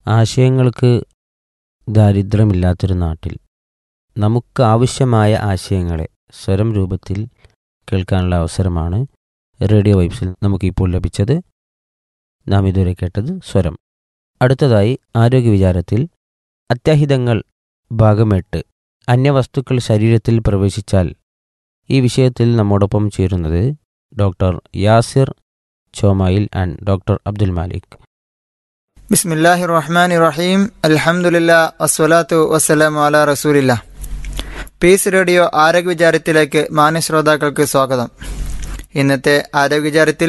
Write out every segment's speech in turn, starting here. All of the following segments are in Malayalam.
ആശയങ്ങൾക്ക് ദാരിദ്ര്യമില്ലാത്തൊരു നാട്ടിൽ നമുക്ക് ആവശ്യമായ ആശയങ്ങളെ സ്വരം രൂപത്തിൽ കേൾക്കാനുള്ള അവസരമാണ് റേഡിയോ വൈബ്സിൽ നമുക്കിപ്പോൾ ലഭിച്ചത് നാം ഇതുവരെ കേട്ടത് സ്വരം അടുത്തതായി ആരോഗ്യ വിചാരത്തിൽ അത്യാഹിതങ്ങൾ ഭാഗം എട്ട് അന്യവസ്തുക്കൾ ശരീരത്തിൽ പ്രവേശിച്ചാൽ ഈ വിഷയത്തിൽ നമ്മോടൊപ്പം ചേരുന്നത് doctor Yasir Chomayil and doctor Abdul Malik ബിസ്മില്ലാഹി റഹ്മാൻ റഹീം അൽഹംദുലില്ലാ വസ്സലാത്തു വസ്സലാമു അലാ റസൂലില്ല പീസ് റേഡിയോ ആരോഗ്യ വിചാരത്തിലേക്ക് മാന്യ ശ്രോതാക്കൾക്ക് സ്വാഗതം ഇന്നത്തെ ആരോഗ്യ വിചാരത്തിൽ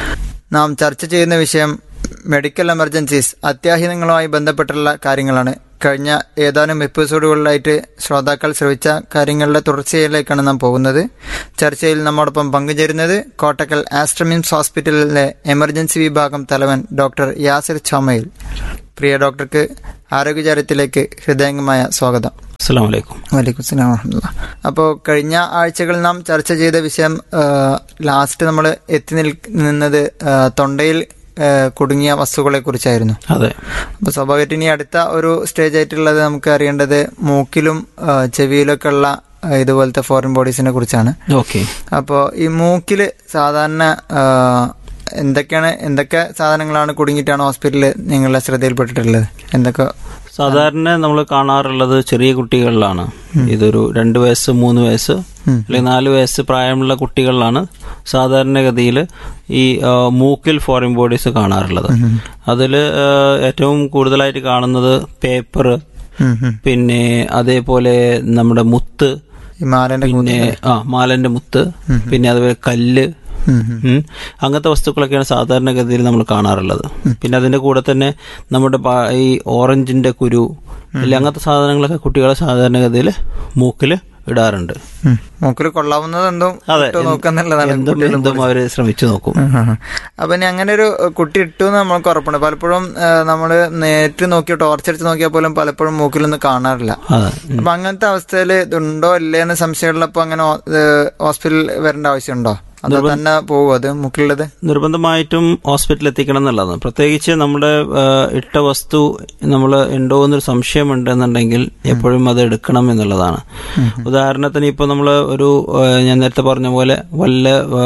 നാം ചർച്ച ചെയ്യുന്ന വിഷയം മെഡിക്കൽ എമർജൻസീസ് അത്യാഹിതങ്ങളുമായി ബന്ധപ്പെട്ടുള്ള കാര്യങ്ങളാണ് കഴിഞ്ഞ ഏതാനും എപ്പിസോഡുകളിലായിട്ട് ശ്രോതാക്കൾ ശ്രവിച്ച കാര്യങ്ങളുടെ തുടർച്ചയിലേക്കാണ് നാം പോകുന്നത് ചർച്ചയിൽ നമ്മോടൊപ്പം പങ്കുചേരുന്നത് കോട്ടക്കൽ ആസ്ട്രമിംസ് ഹോസ്പിറ്റലിലെ എമർജൻസി വിഭാഗം തലവൻ ഡോക്ടർ യാസിർ ചോമയിൽ പ്രിയ ഡോക്ടർക്ക് ആരോഗ്യചാരത്തിലേക്ക് ഹൃദയംഗമായ സ്വാഗതം അസ്സാം വലൈക്കും വലൈക്കും സ്ലാം വറഹമുല്ല അപ്പോൾ കഴിഞ്ഞ ആഴ്ചകളിൽ നാം ചർച്ച ചെയ്ത വിഷയം ലാസ്റ്റ് നമ്മൾ എത്തി നിൽ നിന്നത് ആ, തൊണ്ടയിൽ ആ, കുടുങ്ങിയ വസ്തുക്കളെ കുറിച്ചായിരുന്നു അതെ അപ്പോൾ സ്വാഭാവികമായിട്ട് ഇനി അടുത്ത ഒരു സ്റ്റേജ് ആയിട്ടുള്ളത് നമുക്ക് അറിയേണ്ടത് മൂക്കിലും ആ, ചെവിയിലൊക്കെ ഉള്ള ആ, ഇതുപോലത്തെ ഫോറിൻ ബോഡീസിനെ കുറിച്ചാണ് ഓക്കെ അപ്പോൾ ഈ മൂക്കിൽ സാധാരണ ആ, എന്തൊക്കെയാണ് എന്തൊക്കെ സാധനങ്ങളാണ് കുടുങ്ങിയിട്ടാണ് ഹോസ്പിറ്റലിൽ നിങ്ങളുടെ ശ്രദ്ധയിൽപ്പെട്ടിട്ടുള്ളത് എന്തൊക്കെ സാധാരണ നമ്മൾ കാണാറുള്ളത് ചെറിയ കുട്ടികളിലാണ് ഇതൊരു രണ്ട് വയസ്സ് മൂന്ന് വയസ്സ് അല്ലെങ്കിൽ നാല് വയസ്സ് പ്രായമുള്ള കുട്ടികളിലാണ് സാധാരണഗതിയിൽ ഈ ആ, മൂക്കിൽ ഫോറിൻ ബോഡീസ് കാണാറുള്ളത് അതിൽ ഏറ്റവും കൂടുതലായിട്ട് കാണുന്നത് പേപ്പർ ഉം, ഉം. പിന്നെ അതേപോലെ നമ്മുടെ മുത്ത് ഈ മാലന്റെ പിന്നെ ആ മാലന്റെ മുത്ത് പിന്നെ അതുപോലെ കല്ല് ഉം, ഉം. ഉം. അങ്ങനത്തെ വസ്തുക്കളൊക്കെയാണ് സാധാരണഗതിയിൽ നമ്മൾ കാണാറുള്ളത് പിന്നെ അതിന്റെ കൂടെ തന്നെ നമ്മുടെ പ- ഈ ഓറഞ്ചിന്റെ കുരു അല്ലെ അങ്ങനത്തെ സാധനങ്ങളൊക്കെ കുട്ടികളെ സാധാരണഗതിയിൽ മൂക്കിൽ ഇടാറുണ്ട് ഉം. മൂക്കിൽ കൊള്ളാവുന്നത് എന്തും അതെ ഇട്ട് നോക്കാന്നുള്ളതാണ് എന്തും കുട്ടികൾ എന്തും അവര് ശ്രമിച്ചു നോക്കും അപ്പൊ ഇനി അങ്ങനെ ഒരു കുട്ടി ഇട്ടു എന്ന് നമ്മൾക്ക് ഉറപ്പുണ്ട് പലപ്പോഴും നമ്മൾ നേരിട്ട് നോക്കി ടോർച്ചടിച്ച് നോക്കിയാൽ പോലും പലപ്പോഴും മൂക്കിലൊന്നും കാണാറില്ല അതെ അപ്പൊ അങ്ങനത്തെ അവസ്ഥയിൽ ഇതുണ്ടോ ഇല്ലേ എന്ന് സംശയമുള്ളപ്പോ അങ്ങനെ ഹോസ്പിറ്റലിൽ വരേണ്ട ആവശ്യമുണ്ടോ അതോ തന്നെ പോകുമോ അത് മൂക്കിലുള്ളത് നിർബന്ധമായിട്ടും ഹോസ്പിറ്റലിൽ എത്തിക്കണം എന്നുള്ളതാണ് പ്രത്യേകിച്ച് നമ്മുടെ ആ, ഇട്ട വസ്തു നമ്മൾ ഉണ്ടോ എന്നൊരു സംശയമുണ്ടെന്നുണ്ടെങ്കിൽ എപ്പോഴും അത് എടുക്കണം എന്നുള്ളതാണ് ഉദാഹരണത്തിന് ഇപ്പോൾ നമ്മൾ ഒരു ആ, ഞാൻ നേരത്തെ പറഞ്ഞ പോലെ വല്ല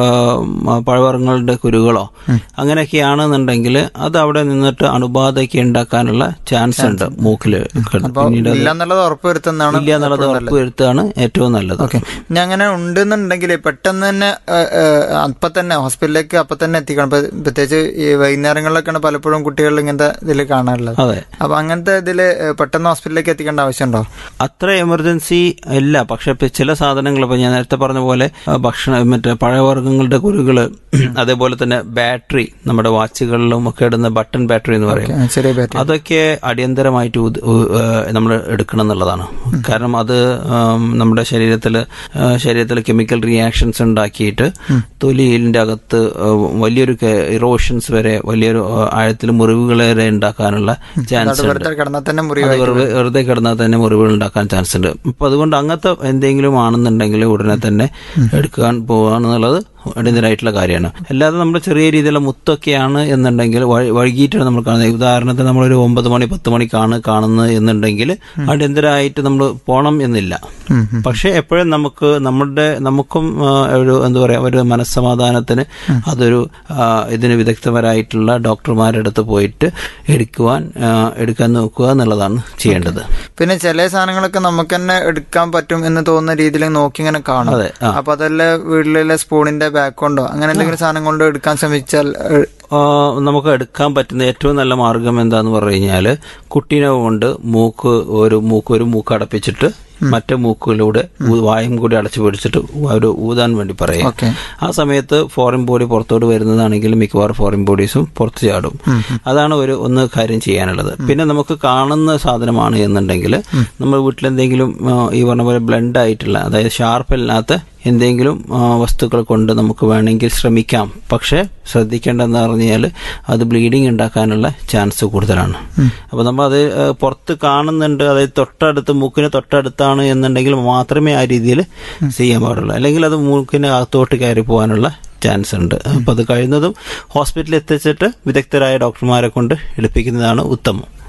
ആ, പഴവർഗ്ഗങ്ങളുടെ കുരുകളോ അങ്ങനെയൊക്കെയാണെന്നുണ്ടെങ്കിൽ അത് അവിടെ നിന്നിട്ട് അണുബാധയ്ക്ക് ഉണ്ടാക്കാനുള്ള ചാൻസ് ഉണ്ട് മൂക്കിൽ പിന്നീട് അത് ഇല്ല എന്നുള്ളത് ഉറപ്പുവരുത്തുന്നതാണ് ഇല്ല എന്നുള്ളത് ഉറപ്പുവരുത്തുകയാണ് ഏറ്റവും നല്ലത് ഓക്കെ ഇനി അങ്ങനെ ഉണ്ടെന്നുണ്ടെങ്കിൽ പെട്ടെന്ന് തന്നെ ആ, ആ, അപ്പൊ തന്നെ ഹോസ്പിറ്റലിലേക്ക് അപ്പൊ തന്നെ എത്തിക്കണം ഇപ്പൊ പ്രത്യേകിച്ച് ഈ വൈകുന്നേരങ്ങളിലൊക്കെയാണ് പലപ്പോഴും കുട്ടികൾ ഇങ്ങനത്തെ ഇതിൽ കാണാറുള്ളത് അതെ അപ്പൊ അങ്ങനത്തെ ഇതില് പെട്ടെന്ന് ഹോസ്പിറ്റലിലേക്ക് എത്തിക്കേണ്ട ആവശ്യമുണ്ടോ അത്ര എമർജൻസി ഇല്ല പക്ഷെ ഇപ്പൊ ചില സാധനങ്ങൾ ഇപ്പൊ ഞാൻ നേരത്തെ പറഞ്ഞ പോലെ ആ, ഭക്ഷണ മറ്റേ പഴവർഗ്ഗങ്ങളുടെ കുരുകള് അതേപോലെ തന്നെ ബാറ്ററി നമ്മുടെ വാച്ചുകളിലും ഒക്കെ ഇടുന്ന ബട്ടൺ ബാറ്ററി എന്ന് പറയും ആ, ചെറിയ ബാറ്ററി അതൊക്കെ അടിയന്തരമായിട്ട് നമ്മൾ എടുക്കണം എന്നുള്ളതാണ് കാരണം അത് ആം, നമ്മുടെ ശരീരത്തിൽ ശരീരത്തിൽ കെമിക്കൽ റിയാക്ഷൻസ് ഉണ്ടാക്കിയിട്ട് തൊലിയിലിന്റെ അകത്ത് ആ, വലിയൊരു ഇറോഷൻസ് വരെ വലിയൊരു ആഴത്തിൽ മുറിവുകൾ വരെ ഉണ്ടാക്കാനുള്ള ചാൻസ് ഉണ്ട് വെറുതെ കിടന്നാൽ തന്നെ അത് മുറിവായി വെറുതെ വെറുതെ കിടന്നാൽ തന്നെ മുറിവുകൾ ഉണ്ടാക്കാൻ ചാൻസ് ഉണ്ട് അപ്പൊ അതുകൊണ്ട് അങ്ങനത്തെ എന്തെങ്കിലും ആണെന്നുണ്ടെങ്കിൽ ഉടനെ തന്നെ എടുക്കാൻ പോവാന്നുള്ളത് അടിയന്തരമായിട്ടുള്ള കാര്യമാണ് അല്ലാതെ നമ്മൾ ചെറിയ രീതിയിലുള്ള മുത്തൊക്കെയാണ് എന്നുണ്ടെങ്കിൽ വഴ- വൈകിട്ടാണ് നമ്മൾ കാണുന്നത് ഉദാഹരണത്തിന് നമ്മളൊരു ഒമ്പത് മണി പത്ത് മണിക്കാണ് കാണുന്നത് എന്നുണ്ടെങ്കിൽ അടിയന്തരമായിട്ട് നമ്മൾ പോകണം എന്നില്ല പക്ഷെ എപ്പോഴും നമുക്ക് നമ്മുടെ നമുക്കും ആ, ഒരു എന്താ പറയാ ഒരു മനസ്സമാധാനത്തിന് അതൊരു ആ, ഇതിന് വിദഗ്ധരായിട്ടുള്ള ഡോക്ടർമാരുടെ അടുത്ത് പോയിട്ട് എടുക്കുവാൻ ആ, എടുക്കാൻ നോക്കുക എന്നുള്ളതാണ് ചെയ്യേണ്ടത് പിന്നെ ചില സാധനങ്ങളൊക്കെ നമുക്ക് തന്നെ എടുക്കാൻ പറ്റും എന്ന് തോന്നുന്ന രീതിയിൽ നോക്കി ഇങ്ങനെ കാണും അതെ ആ അപ്പൊ അതല്ല വീട്ടിലെ സ്പൂണിന്റെ ബാക്ക് കൊണ്ടോ അങ്ങനെ എന്തെങ്കിലും സാധനം കൊണ്ടോ എടുക്കാൻ ശ്രമിച്ചാൽ ഏഹ്, ആ, നമുക്ക് എടുക്കാൻ പറ്റുന്ന ഏറ്റവും നല്ല മാർഗം എന്താന്ന് പറഞ്ഞു കഴിഞ്ഞാൽ കുട്ടീനെ കൊണ്ട് മൂക്ക് ഒരു മൂക്ക് ഒരു മൂക്ക് അടപ്പിച്ചിട്ട് മറ്റേ മൂക്കിലൂടെ ഊ- വായും കൂടി അടച്ചു പിടിച്ചിട്ട് ഒരു ഊതാൻ വേണ്ടി പറയും ഓക്കെ ആ സമയത്ത് ഫോറിൻ ബോഡി പുറത്തോട്ട് വരുന്നതാണെങ്കിൽ മിക്കവാറും ഫോറിൻ ബോഡീസും പുറത്ത് ചാടും അതാണ് ഒരു ഒന്ന് കാര്യം ചെയ്യാനുള്ളത് പിന്നെ നമുക്ക് കാണുന്ന സാധനമാണ് എന്നുണ്ടെങ്കിൽ നമ്മൾ വീട്ടിലെന്തെങ്കിലും ആ, ഈ പറഞ്ഞ പോലെ ബ്ലണ്ട് ആയിട്ടുള്ള അതായത് ഷാർപ്പ് അല്ലാത്ത എന്തെങ്കിലും ആ, വസ്തുക്കൾ കൊണ്ട് നമുക്ക് വേണമെങ്കിൽ ശ്രമിക്കാം പക്ഷെ ശ്രദ്ധിക്കേണ്ടതെന്ന് പറഞ്ഞാൽ അത് ബ്ലീഡിങ് ഉണ്ടാക്കാനുള്ള ചാൻസ് കൂടുതലാണ് അപ്പൊ നമ്മൾ അത് ആ, പുറത്ത് കാണുന്നുണ്ട് അതായത് തൊട്ടടുത്ത് മൂക്കിന് തൊട്ടടുത്താണ് എന്നുണ്ടെങ്കിൽ മാത്രമേ ആ രീതിയിൽ ചെയ്യാൻ പാടുള്ളൂ അല്ലെങ്കിൽ അത് മൂക്കിന് അകത്തോട്ട് കയറി പോകാനുള്ള ചാൻസ് ഉണ്ട് അപ്പൊ അത് കഴിയുന്നതും ഹോസ്പിറ്റലിൽ എത്തിച്ചിട്ട് വിദഗ്ധരായ ഡോക്ടർമാരെ കൊണ്ട് എടുപ്പിക്കുന്നതാണ് ഉത്തമം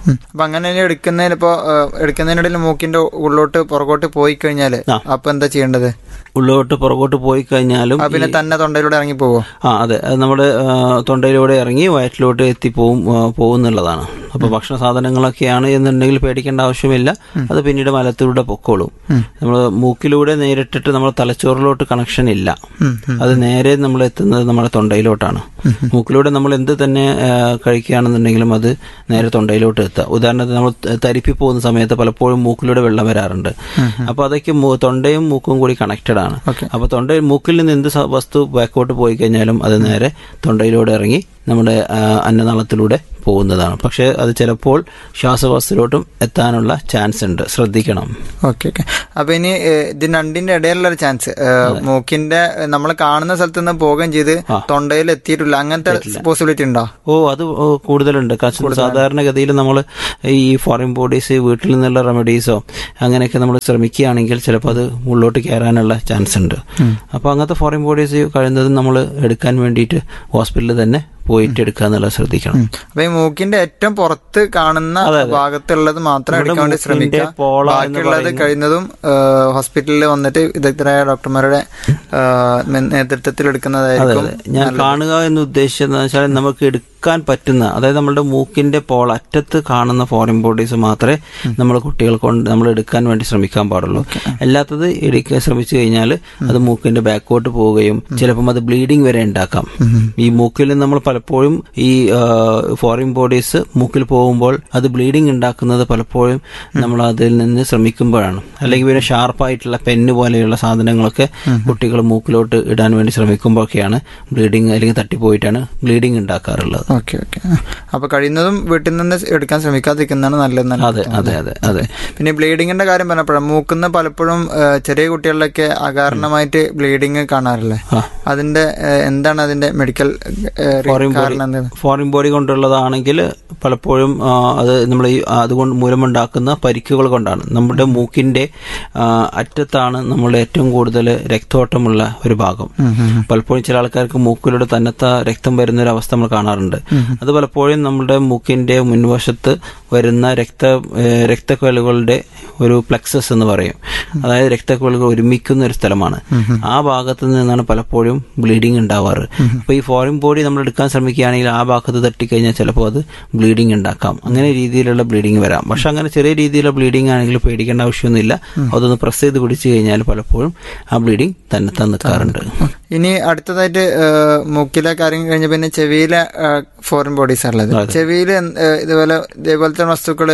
ഉം. അപ്പൊ അങ്ങനെ ഇനി എടുക്കുന്നതിന് ഇപ്പോ ഏഹ്, എടുക്കുന്നതിനിടയിൽ മൂക്കിന്റെ ഉള്ളോട്ട് പുറകോട്ട് പോയി കഴിഞ്ഞാല് ആ. അപ്പൊ എന്താ ചെയ്യേണ്ടത് ഉള്ളോട്ട് പുറകോട്ട് പോയി കഴിഞ്ഞാലും ആ പിന്നെ തന്നെ തൊണ്ടയിലൂടെ ഇറങ്ങി പോവോ ആ അതെ അത് നമ്മുടെ ആ, തൊണ്ടയിലൂടെ ഇറങ്ങി വയറ്റിലോട്ട് എത്തിപ്പോവും ആ, പോകുന്നുള്ളതാണ് അപ്പോൾ ഭക്ഷണ സാധനങ്ങളൊക്കെയാണ് എന്നുണ്ടെങ്കിൽ പേടിക്കേണ്ട ആവശ്യമില്ല അത് പിന്നീട് മലത്തിലൂടെ പൊക്കോളും നമ്മൾ മൂക്കിലൂടെ നേരിട്ടിട്ട് നമ്മൾ തലച്ചോറിലോട്ട് കണക്ഷൻ ഇല്ല ഉം, ഉം. അത് നേരെ നമ്മൾ എത്തുന്നത് നമ്മുടെ തൊണ്ടയിലോട്ടാണ് മൂക്കിലൂടെ നമ്മൾ എന്ത് തന്നെ ആ, കഴിക്കുകയാണെന്നുണ്ടെങ്കിലും അത് നേരെ തൊണ്ടയിലോട്ട് എത്തുക ഉദാഹരണത്തിന് നമ്മൾ ത- തരിപ്പി പോകുന്ന സമയത്ത് പലപ്പോഴും മൂക്കിലൂടെ വെള്ളം വരാറുണ്ട് അപ്പോൾ അതൊക്കെ മൂ- തൊണ്ടയും മൂക്കും കൂടി കണക്റ്റഡ് ആണ് Okay. അപ്പോൾ തൊണ്ട മൂക്കിൽ നിന്ന് എന്ത് സ- വസ്തു ബാക്കോട്ട് പോയി കഴിഞ്ഞാലും അത് നേരെ തൊണ്ടയിലൂടെ ഇറങ്ങി നമ്മുടെ ആ, അന്നനാളത്തിലൂടെ പോകുന്നതാണ് പക്ഷേ അത് ചിലപ്പോൾ ശ്വാസകോശത്തിലോട്ടും എത്താനുള്ള ചാൻസ് ഉണ്ട് ശ്രദ്ധിക്കണം ഓക്കെ ഓക്കെ അപ്പൊ ഇനി ഏഹ്, ഇതിന് രണ്ടിന്റെ ഇടയിലുള്ള ഒരു ചാൻസ് മൂക്കിന്റെ നമ്മൾ കാണുന്ന സ്ഥലത്ത് നിന്ന് പോവുകയും ചെയ്ത് ആ. തൊണ്ടയിൽ എത്തിയിട്ടില്ല അങ്ങനത്തെ പോസിബിലിറ്റി ഉണ്ടോ ഓ അത് ഓ, കൂടുതലുണ്ട് കാരണം സാധാരണഗതിയിൽ നമ്മൾ ഈ ഫോറിൻ ബോഡീസ് വീട്ടിൽ നിന്നുള്ള റെമഡീസോ അങ്ങനെയൊക്കെ നമ്മൾ ശ്രമിക്കുകയാണെങ്കിൽ ചിലപ്പോൾ അത് ഉള്ളോട്ട് കയറാനുള്ള ചാൻസ് ഉണ്ട് അപ്പോൾ അങ്ങനത്തെ ഫോറിൻ ബോഡീസ് കഴിയുന്നതും നമ്മൾ എടുക്കാൻ വേണ്ടിയിട്ട് ഹോസ്പിറ്റലിൽ തന്നെ പോയിട്ട് എടുക്കുക എന്നുള്ളത് ശ്രദ്ധിക്കണം അപ്പൊ ഈ മൂക്കിന്റെ ഏറ്റവും പുറത്ത് കാണുന്ന ഭാഗത്തുള്ളത് മാത്രം നമ്മുടെ എടുക്കാൻ വേണ്ടി മൂക്കിന്റെ ശ്രമിക്കുക പോള എന്ന് ബാക്കിയുള്ളത് പറയുന്ന- കഴിയുന്നതും ഏഹ്, ഹോസ്പിറ്റലിൽ വന്നിട്ട് വിദഗ്ധരായ ഡോക്ടർമാരുടെ ഏഹ്, നേ- നേതൃത്വത്തിൽ അതെ എടുക്കുന്നതായിരിക്കും അതെ ഞാൻ കാണുക എന്ന് ഉദ്ദേശിച്ചത് വെച്ചാൽ നമുക്ക് എടുക്കാൻ പറ്റുന്ന അതായത് നമ്മുടെ മൂക്കിന്റെ പോൾ അറ്റത്ത് കാണുന്ന ഫോറിൻ ബോഡീസ് മാത്രമേ നമ്മൾ കുട്ടികൾ കൊണ്ട് നമ്മൾ എടുക്കാൻ വേണ്ടി ശ്രമിക്കാൻ പാടുള്ളൂ അല്ലാത്തത് എടുക്കാൻ ശ്രമിച്ചു കഴിഞ്ഞാൽ അത് മൂക്കിന്റെ ബാക്കോട്ട് പോവുകയും ചിലപ്പം അത് ബ്ലീഡിങ് വരെ ഉണ്ടാക്കാം ഈ മൂക്കിൽ നമ്മൾ പലപ്പോഴും ഈ ഫോറിൻ ബോഡീസ് മൂക്കിൽ പോകുമ്പോൾ അത് ബ്ലീഡിങ് ഉണ്ടാക്കുന്നത് പലപ്പോഴും നമ്മൾ അതിൽ നിന്ന് ശ്രമിക്കുമ്പോഴാണ് അല്ലെങ്കിൽ പിന്നെ ഷാർപ്പായിട്ടുള്ള പെന്ന് പോലെയുള്ള സാധനങ്ങളൊക്കെ കുട്ടികൾ മൂക്കിലോട്ട് ഇടാൻ വേണ്ടി ശ്രമിക്കുമ്പോഴൊക്കെയാണ് ബ്ലീഡിങ് അല്ലെങ്കിൽ തട്ടിപ്പോയിട്ടാണ് ബ്ലീഡിങ് ഉണ്ടാക്കാറുള്ളത് ഓക്കെ ഓക്കെ അപ്പൊ കഴിയുന്നതും വീട്ടിൽ നിന്ന് എടുക്കാൻ ശ്രമിക്കാതിരിക്കുന്നതാണ് നല്ലത് അതെ അതെ അതെ അതെ പിന്നെ ബ്ലീഡിങ്ങിന്റെ കാര്യം പറഞ്ഞപ്പോഴും മൂക്കുന്ന പലപ്പോഴും ഏഹ്, ചെറിയ കുട്ടികളിലൊക്കെ അകാരണമായിട്ട് ബ്ലീഡിങ് കാണാറില്ലേ ആ. അതിന്റെ ഏഹ്, എന്താണ് അതിന്റെ മെഡിക്കൽ ഏഹ്, ഫോറിൻ ബോഡി കാരണം എന്താണ് ഫോറിൻ ബോഡി കൊണ്ടുള്ളതാണെങ്കിൽ പലപ്പോഴും ആ, അത് നമ്മൾ ഈ അതുകൊണ്ട് മൂലമുണ്ടാക്കുന്ന പരിക്കുകൾ കൊണ്ടാണ് നമ്മുടെ മൂക്കിന്റെ ആ, അറ്റത്താണ് നമ്മളുടെ ഏറ്റവും കൂടുതൽ രക്തോട്ടമുള്ള ഒരു ഭാഗം പലപ്പോഴും ചില ആൾക്കാർക്ക് മൂക്കിലൂടെ തന്നത്ത രക്തം വരുന്ന ഒരു അവസ്ഥ നമ്മൾ കാണാറുണ്ട് അത് പലപ്പോഴും നമ്മുടെ മൂക്കിന്റെ മുൻവശത്ത് വരുന്ന രക്ത ഏഹ്, രക്തക്കുഴലുകളുടെ ഒരു പ്ലക്സസ് എന്ന് പറയും അതായത് രക്തക്കുഴലുകൾ ഒരുമിക്കുന്ന ഒരു സ്ഥലമാണ് ആ ഭാഗത്ത് നിന്നാണ് പലപ്പോഴും ബ്ലീഡിങ് ഉണ്ടാവാറ് അപ്പൊ ഈ ഫോറിൻ ബോഡി നമ്മൾ എടുക്കാൻ ശ്രമിക്കുകയാണെങ്കിൽ ആ ഭാഗത്ത് തട്ടിക്കഴിഞ്ഞാൽ ചിലപ്പോൾ അത് ബ്ലീഡിങ് ഉണ്ടാക്കാം അങ്ങനെ രീതിയിലുള്ള ബ്ലീഡിങ് വരാം പക്ഷെ അങ്ങനെ ചെറിയ രീതിയിലുള്ള ബ്ലീഡിങ് ആണെങ്കിൽ പേടിക്കേണ്ട ആവശ്യമൊന്നുമില്ല അതൊന്ന് പ്രസ് ചെയ്ത് പിടിച്ചു കഴിഞ്ഞാൽ പലപ്പോഴും ആ ബ്ലീഡിങ് തന്നെത്താൻ നിൽക്കാറുണ്ട് ഇനി അടുത്തതായിട്ട് ഏഹ്, മൂക്കിലെ കാര്യം കഴിഞ്ഞ പിന്നെ ചെവിയിലെ ഫോറിൻ ബോഡീസ് ഉള്ളത് ചെവിയിൽ ഇതുപോലെ ഇതേപോലത്തെ വസ്തുക്കൾ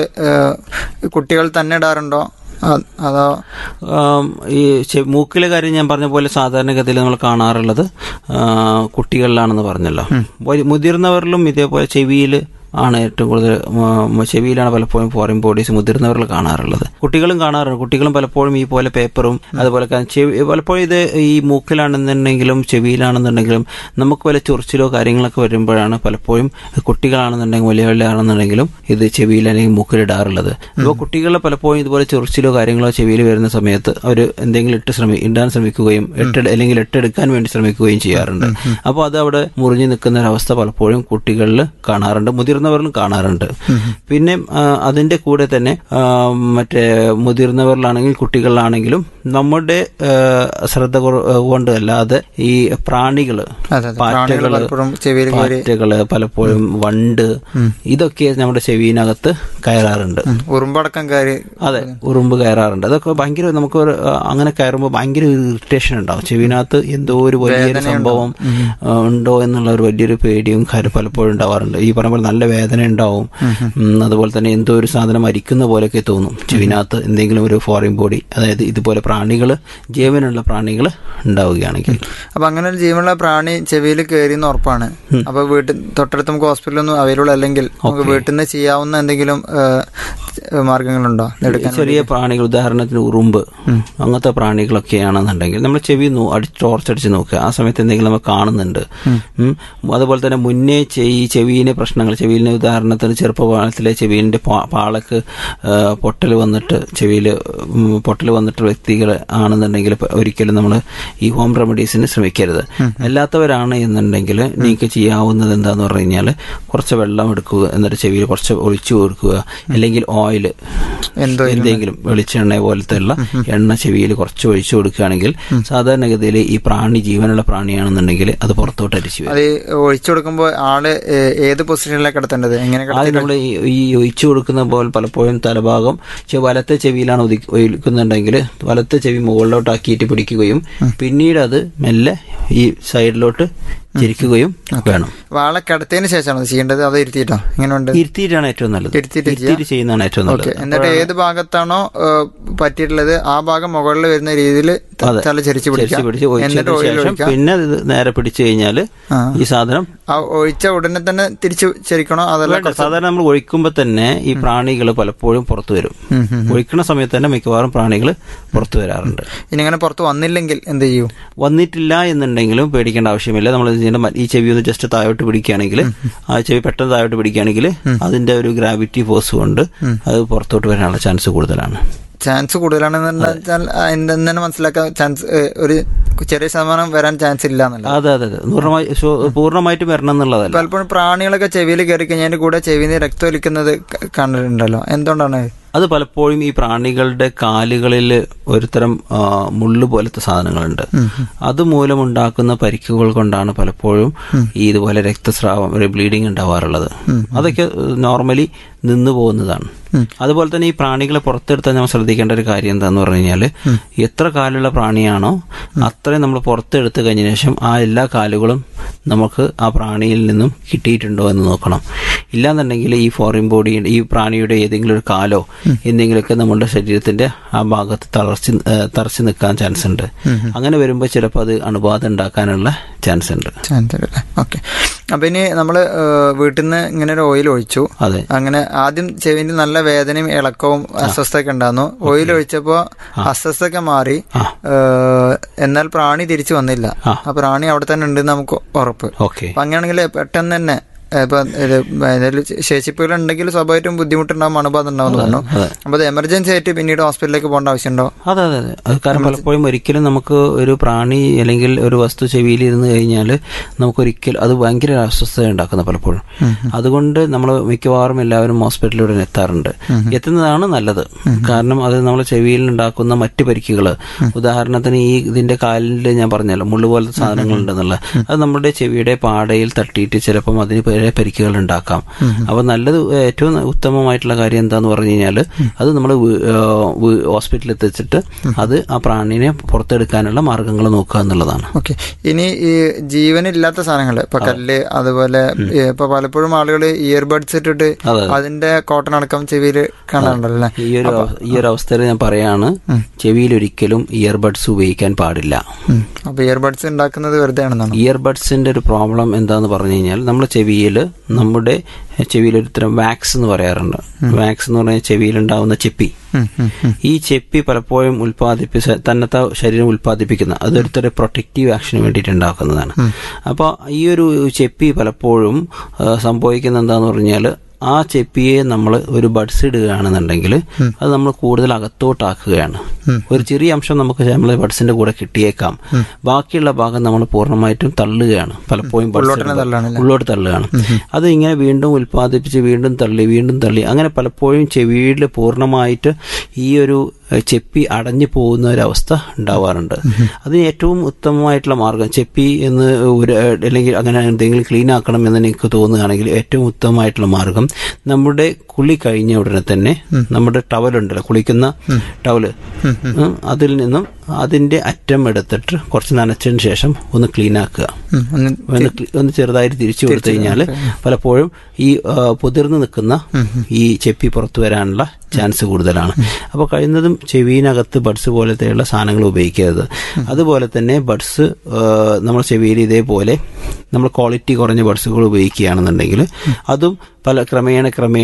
കുട്ടികൾ തന്നെ ഇടാറുണ്ടോ അ- അതോ ആം, ഈ ചെ- മൂക്കിലെ കാര്യം ഞാൻ പറഞ്ഞ പോലെ സാധാരണഗതിയിൽ നമ്മൾ കാണാറുള്ളത് ആ, കുട്ടികളിലാണെന്ന് പറഞ്ഞല്ലോ വലിയ- മുതിർന്നവരിലും ഇതേപോലെ ചെവിയിൽ ആണ് ഏറ്റവും കൂടുതൽ ഉം, ചെവിയിലാണ് പലപ്പോഴും ഫോറിൻ ബോഡീസ് മുതിർന്നവരിൽ കാണാറുള്ളത് കുട്ടികളും കാണാറുണ്ട് കുട്ടികളും പലപ്പോഴും ഈ പോലെ പേപ്പറും അതുപോലെ ക- ചെവി പലപ്പോഴും ഇത് ഈ മൂക്കിലാണെന്നുണ്ടെങ്കിലും ചെവിയിലാണെന്നുണ്ടെങ്കിലും നമുക്ക് വല്ല ചൊറിച്ചിലോ കാര്യങ്ങളൊക്കെ വരുമ്പോഴാണ് പലപ്പോഴും കുട്ടികളാണെന്നുണ്ടെങ്കിൽ വലിയ വലിയാണെന്നുണ്ടെങ്കിലും ഇത് ചെവിയിൽ അല്ലെങ്കിൽ മൂക്കിലിടാറുള്ളത് അപ്പോൾ കുട്ടികളെ പലപ്പോഴും ഇതുപോലെ ചൊറിച്ചിലോ കാര്യങ്ങളോ ചെവിയിൽ വരുന്ന സമയത്ത് അവർ എന്തെങ്കിലും ഇട്ട് ശ്രമി ഇടാൻ ശ്രമിക്കുകയും എട്ട് അല്ലെങ്കിൽ എട്ടെടുക്കാൻ വേണ്ടി ശ്രമിക്കുകയും ചെയ്യാറുണ്ട് അപ്പോൾ അത് അവിടെ മുറിഞ്ഞു നിൽക്കുന്ന ഒരു അവസ്ഥ പലപ്പോഴും കുട്ടികളിൽ കാണാറുണ്ട് മുതിർന്നവരിലും കാണാറുണ്ട് പിന്നെ ആ, അതിന്റെ കൂടെ തന്നെ ആ, മറ്റേ മുതിർന്നവരിലാണെങ്കിലും കുട്ടികളിലാണെങ്കിലും നമ്മുടെ ആ, ശ്രദ്ധ കുറ- കൊണ്ട് അല്ലാതെ ഈ പ്രാണികള് അതെ അതെ പ്രാണികൾ പാറ്റകള് പലപ്പോഴും ചെവിയിൽ കയറി പാറ്റകള് പലപ്പോഴും വണ്ട് ഇതൊക്കെ നമ്മുടെ ചെവിയിനകത്ത് കയറാറുണ്ട് ഉറുമ്പടക്കം കയറി അതെ ഉറുമ്പ് കയറാറുണ്ട് അതൊക്കെ ഭയങ്കര നമുക്ക് ഒരു, ആ, അങ്ങനെ കയറുമ്പോൾ ഭയങ്കര ഇറിറ്റേഷൻ ഉണ്ടാവും ചെവിനകത്ത് എന്തോ ഒരു വലിയൊരു സംഭവം ആ, ഉണ്ടോ എന്നുള്ള ഒരു വലിയൊരു പേടിയും കാര്യം പലപ്പോഴും ഉണ്ടാവാറുണ്ട് ഈ പറഞ്ഞ പോലെ നല്ല വേദന ഉണ്ടാവും ഉം, അതുപോലെ തന്നെ എന്തോ ഒരു സാധനം മരിക്കുന്ന പോലെയൊക്കെ തോന്നും ചെവിനകത്ത് എന്തെങ്കിലും ഒരു ഫോറിൻ ബോഡി അതായത് ഇതുപോലെ പ്രാണികൾ ജീവനുള്ള പ്രാണികൾ ഉണ്ടാവുകയാണെങ്കിൽ അപ്പൊ അങ്ങനെ ഒരു ജീവനുള്ള പ്രാണി ചെവിയിൽ കയറി എന്ന് ഉറപ്പാണ് അപ്പൊ വീട്ടിൽ തൊട്ടടുത്ത് നമുക്ക് ഹോസ്പിറ്റലൊന്നും അവൈലബിൾ അല്ലെങ്കിൽ നമുക്ക് വീട്ടിൽ നിന്ന് ചെയ്യാവുന്ന എന്തെങ്കിലും ഏഹ്, മാർഗങ്ങളുണ്ടോ എടുക്കാൻ ചെറിയ പ്രാണികൾ ഉദാഹരണത്തിന് ഉറുമ്പ് അങ്ങനത്തെ പ്രാണികളൊക്കെയാണെന്നുണ്ടെങ്കിൽ നമ്മൾ ചെവി നോ അടി ടോർച്ചടിച്ച് നോക്കുക ആ സമയത്ത് എന്തെങ്കിലും നമ്മൾ കാണുന്നുണ്ട് ഉം. അതുപോലെ തന്നെ മുന്നേ ചെ- ഈ ചെവിയിലെ പ്രശ്നങ്ങൾ ചെവിയിലെ ഉദാഹരണത്തിന് ചെറുപ്പകാലത്തിലെ ചെവിയിൻ്റെ പാളക്ക് പൊട്ടൽ വന്നിട്ട് ചെവിയിൽ പൊട്ടൽ വന്നിട്ട് വ്യക്തികൾ ആണെന്നുണ്ടെങ്കിൽ ഇപ്പൊ ഒരിക്കലും നമ്മൾ ഈ ഹോം റെമഡീസിന് ശ്രമിക്കരുത് അല്ലാത്തവരാണ് എന്നുണ്ടെങ്കിൽ നിങ്ങൾക്ക് ചെയ്യാവുന്നത് എന്താന്ന് പറഞ്ഞു കഴിഞ്ഞാൽ കുറച്ച് വെള്ളം എടുക്കുക എന്നിട്ട് ചെവിയിൽ കുറച്ച് ഒഴിച്ചു കൊടുക്കുക അല്ലെങ്കിൽ ഓയിൽ എന്തോ എന്തെങ്കിലും വെളിച്ചെണ്ണ പോലത്തെ ഉള്ള എണ്ണ ചെവിയിൽ കുറച്ച് ഒഴിച്ചു കൊടുക്കുകയാണെങ്കിൽ സാധാരണഗതിയിൽ ഈ പ്രാണി ജീവനുള്ള പ്രാണിയാണെന്നുണ്ടെങ്കിൽ അത് പുറത്തോട്ട് അരിച്ചു വരും അത് ഒഴിച്ചു കൊടുക്കുമ്പോൾ ആള് ഏ- ഏത് പൊസിഷനിലേക്ക് കിടത്തേണ്ടത് എങ്ങനെ കിടത്തി ആദ്യം നമ്മൾ ഈ ഒഴിച്ചു കൊടുക്കുന്ന പോലെ പലപ്പോഴും തലഭാഗം ചെ- വലത്തെ ചെവിയിലാണ് ഒതുക്കി ഒഴിക്കുന്നുണ്ടെങ്കിൽ വലത്തെ ചെവി മുകളിലോട്ടാക്കിയിട്ട് പിടിക്കുകയും പിന്നീട് അത് മെല്ലെ ഈ സൈഡിലോട്ട് ചിരിക്കുകയും വേണം വാളെ കിടത്തിയതിന് ശേഷമാണ് അത് ചെയ്യേണ്ടത് അത് ഇരുത്തിയിട്ടോ എങ്ങനെയുണ്ട് ഇരുത്തിയിട്ടാണ് ഏറ്റവും നല്ലത് ഇരുത്തിയിട്ട് ചെയ്യാം. ഇരുത്തിയിട്ട് ചെയ്യുന്നതാണ് ഏറ്റവും ഓക്കെ നല്ലത് എന്നിട്ട് ഏത് ഭാഗത്താണോ ഏ, പറ്റിയിട്ടുള്ളത് ആ ഭാഗം മുകളിൽ വരുന്ന രീതിയിൽ അതെ. തല ചരിച്ച് ചരിച്ച് പിടിക്കാം പിടിച്ച് എന്നിട്ട് ഒഴിച്ചതിന് ഓയിൽ ശേഷം ഒഴിക്കാം പിന്നെ ഇത് നേരെ പിടിച്ചു കഴിഞ്ഞാൽ ആ. ഈ സാധനം ആ ഒഴിച്ച ഉടനെ തന്നെ തിരിച്ചു ചരിക്കണോ അതല്ല വേണ്ട സാധാരണ നമ്മൾ ഒഴിക്കുമ്പോൾ തന്നെ ഈ പ്രാണികൾ പലപ്പോഴും പുറത്തു വരും ഉം, ഉം. ഒഴിക്കുന്ന സമയത്ത് തന്നെ മിക്കവാറും പ്രാണികൾ പുറത്തു വരാറുണ്ട് ഇനി അങ്ങനെ പുറത്ത് വന്നില്ലെങ്കിൽ എന്ത് ചെയ്യൂ വന്നിട്ടില്ല എന്നുണ്ടെങ്കിലും പേടിക്കേണ്ട ആവശ്യമില്ല നമ്മൾ ഇതിന്റെ മ- ഈ ചെവി ഒന്ന് ജസ്റ്റ് താഴോട്ട് പിടിക്കുകയാണെങ്കിൽ ആ ചെവി പെട്ടെന്ന് താഴോട്ട് പിടിക്കുകയാണെങ്കിൽ അതിന്റെ ഒരു ഗ്രാവിറ്റി ഫോഴ്സ് കൊണ്ട് അത് പുറത്തോട്ട് വരാനുള്ള ചാൻസ് കൂടുതലാണ് ചാൻസ് കൂടുതലാണെന്ന് വെച്ചാൽ അതിന്റെ തന്നെ മനസ്സിലാക്കാൻ ചാൻസ് ഒരു ചെറിയ ശതമാനം വരാൻ ചാൻസ് ഇല്ല എന്നല്ല അതെ അതെ അതെ പൂർണ്ണമായി ശോ- പൂർണ്ണമായിട്ടും വരണം എന്നുള്ളതല്ല പലപ്പോഴും പ്രാണികളൊക്കെ ചെവിയിൽ കയറി കഴിഞ്ഞതിന്റെ കൂടെ ചെവിയിൽ നിന്ന് രക്തം ഒലിക്കുന്നത് ക- കണ്ടിട്ടുണ്ടല്ലോ എന്തുകൊണ്ടാണ് അത് പലപ്പോഴും ഈ പ്രാണികളുടെ കാലുകളിൽ ഒരുതരം ആ, മുള്ളു പോലത്തെ സാധനങ്ങളുണ്ട് അത് മൂലമുണ്ടാക്കുന്ന പരിക്കുകൾ കൊണ്ടാണ് പലപ്പോഴും ഈ ഇതുപോലെ രക്തസ്രാവം ഒരു ബ്ലീഡിങ് ഉണ്ടാവാറുള്ളത് അതൊക്കെ നോർമലി നിന്നു പോകുന്നതാണ് അതുപോലെ തന്നെ ഈ പ്രാണികളെ പുറത്തെടുത്താൽ നമ്മൾ ശ്രദ്ധിക്കേണ്ട ഒരു കാര്യം എന്താന്ന് പറഞ്ഞു കഴിഞ്ഞാൽ എത്ര കാലുള്ള പ്രാണിയാണോ അത്രയും നമ്മൾ പുറത്തെടുത്ത് കഴിഞ്ഞ ശേഷം ആ എല്ലാ കാലുകളും നമുക്ക് ആ പ്രാണിയിൽ നിന്നും കിട്ടിയിട്ടുണ്ടോ എന്ന് നോക്കണം ഇല്ലാന്നുണ്ടെങ്കിൽ ഈ ഫോറിൻ ബോഡി ഈ പ്രാണിയുടെ ഏതെങ്കിലും ഒരു കാലോ എന്തെങ്കിലുമൊക്കെ നമ്മുടെ ശരീരത്തിന്റെ ആ ഭാഗത്ത് തളർച്ച് ഏഹ് തറച്ച് നിൽക്കാൻ ചാൻസ് ഉണ്ട് അങ്ങനെ വരുമ്പോൾ ചിലപ്പോൾ അത് അണുബാധ ഉണ്ടാക്കാനുള്ള ചാൻസ് ഉണ്ട് ചാൻസ് അല്ലേ ഓക്കെ അപ്പൊ ഇനി നമ്മള് വീട്ടിൽ നിന്ന് ഇങ്ങനെ ഒരു ഓയിൽ ഒഴിച്ചു അതെ അങ്ങനെ ആദ്യം ചെവിയിൽ നല്ല വേദനയും ഇളക്കവും അസ്വസ്ഥയൊക്കെ ഉണ്ടായിരുന്നു ഓയിൽ ഒഴിച്ചപ്പോ അസ്വസ്ഥയൊക്കെ മാറി ആ. ഏഹ്, എന്നാൽ പ്രാണി തിരിച്ചു വന്നില്ല ആ. ആ പ്രാണി അവിടെ തന്നെ ഉണ്ടെന്ന് നമുക്ക് ഉറപ്പ് ഓക്കെ അപ്പൊ അങ്ങനെയാണെങ്കിൽ പെട്ടെന്ന് തന്നെ ഏഹ്, ഇപ്പൊ ഇത് ഏതായാലും ശേഷിപ്പുകൾ ഉണ്ടെങ്കിൽ സ്വാഭാവികമായിട്ടും ബുദ്ധിമുട്ടുണ്ടാവും അണുബാധ ഉണ്ടാവും എന്ന് പറഞ്ഞു അതെ. അപ്പൊ അത് എമർജൻസി ആയിട്ട് പിന്നീട് ഹോസ്പിറ്റലിലേക്ക് പോകേണ്ട ആവശ്യമുണ്ടോ അതെ അതെ അതെ അത് കാരണം പലപ്പോഴും ഒരിക്കലും നമുക്ക് ഒരു പ്രാണി അല്ലെങ്കിൽ ഒരു വസ്തു ചെവിയിൽ ഇരുന്ന് കഴിഞ്ഞാൽ നമുക്കൊരിക്കൽ അത് ഭയങ്കര അസ്വസ്ഥത ഉണ്ടാക്കുന്ന പലപ്പോഴും അതുകൊണ്ട് നമ്മൾ മിക്കവാറും എല്ലാവരും ഹോസ്പിറ്റലിലൂടെ എത്താറുണ്ട് എത്തുന്നതാണ് നല്ലത് കാരണം അത് നമ്മളെ ചെവിയിൽ ഉണ്ടാക്കുന്ന മറ്റ് പരിക്കുകൾ ഉദാഹരണത്തിന് ഈ ഇതിന്റെ കാലിൽ ഞാൻ പറഞ്ഞല്ലോ മുള്ളു പോലത്തെ സാധനങ്ങൾ ഉണ്ടെന്നുള്ള അത് നമ്മുടെ ചെവിയുടെ പാടയിൽ തട്ടിയിട്ട് ചിലപ്പം അതിന് പല പരിക്കുകൾ ഉണ്ടാക്കാം അപ്പൊ നല്ലത് ഏറ്റവും ഉത്തമമായിട്ടുള്ള കാര്യം എന്താന്ന് പറഞ്ഞു കഴിഞ്ഞാൽ അത് നമ്മൾ ഹോസ്പിറ്റലിൽ എത്തിച്ചിട്ട് അത് ആ പ്രാണിനെ പുറത്തെടുക്കാനുള്ള മാർഗങ്ങൾ നോക്കുക എന്നുള്ളതാണ് ഓക്കെ ഇനി ഈ ജീവനില്ലാത്ത സാധനങ്ങൾ ഇപ്പൊ കല്ല് അതുപോലെ ഈ ഇപ്പൊ പലപ്പോഴും ആളുകൾ ഇയർബഡ്സ് ഇട്ടിട്ട് അതെ. അതിന്റെ കോട്ടൺ അടക്കം ചെവിയിൽ കാണാറുണ്ടല്ലോ അല്ലേ ഈ ഒരു അവ- ഈ ഒരു അവസ്ഥയിൽ ഞാൻ പറയാണ് ചെവിയിൽ ഒരിക്കലും ഇയർബഡ്സ് ഉപയോഗിക്കാൻ പാടില്ല ഉം. അപ്പൊ ഇയർബഡ്സ് ഉണ്ടാക്കുന്നത് വെറുതെ ആണെന്നാണ് ഇയർബഡ്സിന്റെ ഒരു പ്രോബ്ലം എന്താന്ന് പറഞ്ഞു കഴിഞ്ഞാൽ നമ്മുടെ ചെവിയിൽ നമ്മുടെ ചെവിയിൽ ഒരു തരം വാക്സ് എന്ന് പറയാറുണ്ട് വാക്സ് എന്ന് പറഞ്ഞാൽ ചെവിയിൽ ഉണ്ടാവുന്ന ചെപ്പി ഈ ചെപ്പി പലപ്പോഴും ഉൽപ്പാദിപ്പിച്ച തന്നത്തെ ശരീരം ഉൽപ്പാദിപ്പിക്കുന്ന അതൊരു തരം പ്രൊട്ടക്റ്റീവ് ആക്ഷന് വേണ്ടിയിട്ട് ഉണ്ടാക്കുന്നതാണ് അപ്പോൾ ഈ ഒരു ചെപ്പി പലപ്പോഴും ആ, സംഭവിക്കുന്ന എന്താന്ന് പറഞ്ഞാൽ ആ ചെപ്പിയെ നമ്മൾ ഒരു ബഡ്സ് ഇടുകയാണെന്നുണ്ടെങ്കിൽ അത് നമ്മൾ കൂടുതൽ അകത്തോട്ടാക്കുകയാണ് ഒരു ചെറിയ അംശം നമുക്ക് നമ്മളെ ബഡ്സിന്റെ കൂടെ കിട്ടിയേക്കാം ബാക്കിയുള്ള ഭാഗം നമ്മൾ പൂർണ്ണമായിട്ടും തള്ളുകയാണ് പലപ്പോഴും buds ഉള്ളോട്ട് ഇടുമ്പോൾ. തള്ളുകയാണല്ലേ? ഉള്ളോട്ട് തള്ളുകയാണ് അത് ഇങ്ങനെ വീണ്ടും ഉൽപ്പാദിപ്പിച്ച് വീണ്ടും തള്ളി വീണ്ടും തള്ളി അങ്ങനെ പലപ്പോഴും ചെവിയിൽ പൂർണ്ണമായിട്ട് ഈ ഒരു ഏഹ്, ചെപ്പി അടഞ്ഞു പോകുന്ന ഒരവസ്ഥ ഉണ്ടാവാറുണ്ട് അതിന് ഏറ്റവും ഉത്തമമായിട്ടുള്ള മാർഗം ചെപ്പി എന്ന് ഒരു അല്ലെങ്കിൽ അങ്ങനെ എന്തെങ്കിലും ക്ലീൻ ആക്കണം എന്ന് എനിക്ക് തോന്നുകയാണെങ്കിൽ ഏറ്റവും ഉത്തമമായിട്ടുള്ള മാർഗം നമ്മുടെ കുളി കഴിഞ്ഞ ഉടനെ തന്നെ നമ്മുടെ ടവലുണ്ടല്ലോ കുളിക്കുന്ന ടവല് ഉം, അതിൽ നിന്നും അതിന്റെ അറ്റം എടുത്തിട്ട് കുറച്ച് നനച്ചതിന് ശേഷം ഒന്ന് ക്ലീൻ ആക്കുക ഉം. ഒന്ന് ഒന്ന് ക്ലി- ഒന്ന് ചെറുതായിട്ട് തിരിച്ചു കൊടുത്തു കഴിഞ്ഞാൽ പലപ്പോഴും ഈ ആ, പുതിർന്നു നിൽക്കുന്ന ഈ ചെപ്പി പുറത്തു വരാനുള്ള ചാൻസ് കൂടുതലാണ് അപ്പോൾ കഴിയുന്നതും ചെവിയിനകത്ത് ബഡ്സ് പോലത്തെയുള്ള സാധനങ്ങൾ ഉപയോഗിക്കരുത് അതുപോലെ തന്നെ ബഡ്സ് നമ്മൾ ചെവിയിൽ ഇതേപോലെ നമ്മൾ ക്വാളിറ്റി കുറഞ്ഞ ബഡ്സുകൾ ഉപയോഗിക്കുകയാണെന്നുണ്ടെങ്കിൽ അതും പല ക്രമേണ ക്രമേണ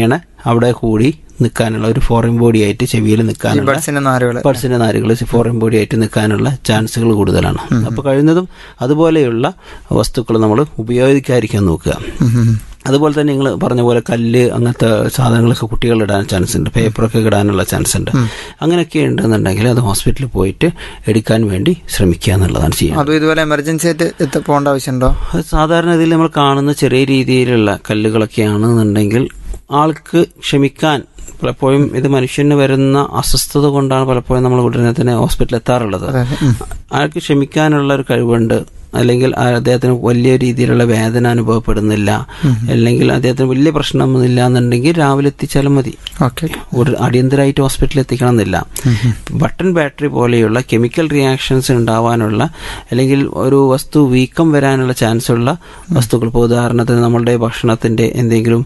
അവിടെ കൂടി നിൽക്കാനുള്ള ഒരു ഫോറിൻ ബോഡി ആയിട്ട് ചെവിയിൽ നിൽക്കാനുള്ള ബഡ്സിന്റെ നാരുകള് ബഡ്സിന്റെ നാരുകൾ ഫോറിൻ ബോഡി ആയിട്ട് നിൽക്കാനുള്ള ചാൻസുകൾ കൂടുതലാണ് അപ്പോൾ കഴിയുന്നതും അതുപോലെയുള്ള വസ്തുക്കൾ നമ്മൾ ഉപയോഗിക്കാതിരിക്കാൻ നോക്കുക ഉം, ഉം, ഉം. അതുപോലെ തന്നെ നിങ്ങൾ പറഞ്ഞ പോലെ കല്ല് അങ്ങനത്തെ സാധനങ്ങളൊക്കെ കുട്ടികൾ ഇടാൻ ചാൻസ് ഉണ്ട് പേപ്പറൊക്കെ ഇടാനുള്ള ചാൻസ് ഉണ്ട് അങ്ങനെയൊക്കെ ഉണ്ടെന്നുണ്ടെങ്കിൽ അത് ഹോസ്പിറ്റലിൽ പോയിട്ട് എടുക്കാൻ വേണ്ടി ശ്രമിക്കുക എന്നുള്ളതാണ് ചെയ്യുന്നത് അതും ഇതുപോലെ എമർജൻസി ആയിട്ട് എത്ത പോകേണ്ട ആവശ്യമുണ്ടോ അത് സാധാരണ ഇതിൽ നമ്മൾ കാണുന്ന ചെറിയ രീതിയിലുള്ള കല്ലുകളൊക്കെയാണെന്നുണ്ടെങ്കിൽ ആൾക്ക് ക്ഷമിക്കാൻ പലപ്പോഴും ഇത് മനുഷ്യന് വരുന്ന അസ്വസ്ഥത കൊണ്ടാണ് പലപ്പോഴും നമ്മൾ ഉടനെ തന്നെ ഹോസ്പിറ്റലിൽ എത്താറുള്ളത് അതെ ഉം. ആൾക്ക് ക്ഷമിക്കാനുള്ള ഒരു കഴിവുണ്ട് അല്ലെങ്കിൽ ആ അദ്ദേഹത്തിന് വലിയ രീതിയിലുള്ള വേദന അനുഭവപ്പെടുന്നില്ല അല്ലെങ്കിൽ അദ്ദേഹത്തിന് വലിയ പ്രശ്നമൊന്നുമില്ല എന്നുണ്ടെങ്കിൽ രാവിലെ എത്തിച്ചാലും മതി ഓക്കെ ഒരു അടിയന്തരമായിട്ട് ഹോസ്പിറ്റലിൽ എത്തിക്കണം എന്നില്ല ബട്ടൺ ബാറ്ററി പോലെയുള്ള കെമിക്കൽ റിയാക്ഷൻസ് ഉണ്ടാവാനുള്ള അല്ലെങ്കിൽ ഒരു വസ്തു വീക്കം വരാനുള്ള ചാൻസ് ഉള്ള വസ്തുക്കൾ ഇപ്പോൾ ഉദാഹരണത്തിന് നമ്മളുടെ ഭക്ഷണത്തിന്റെ എന്തെങ്കിലും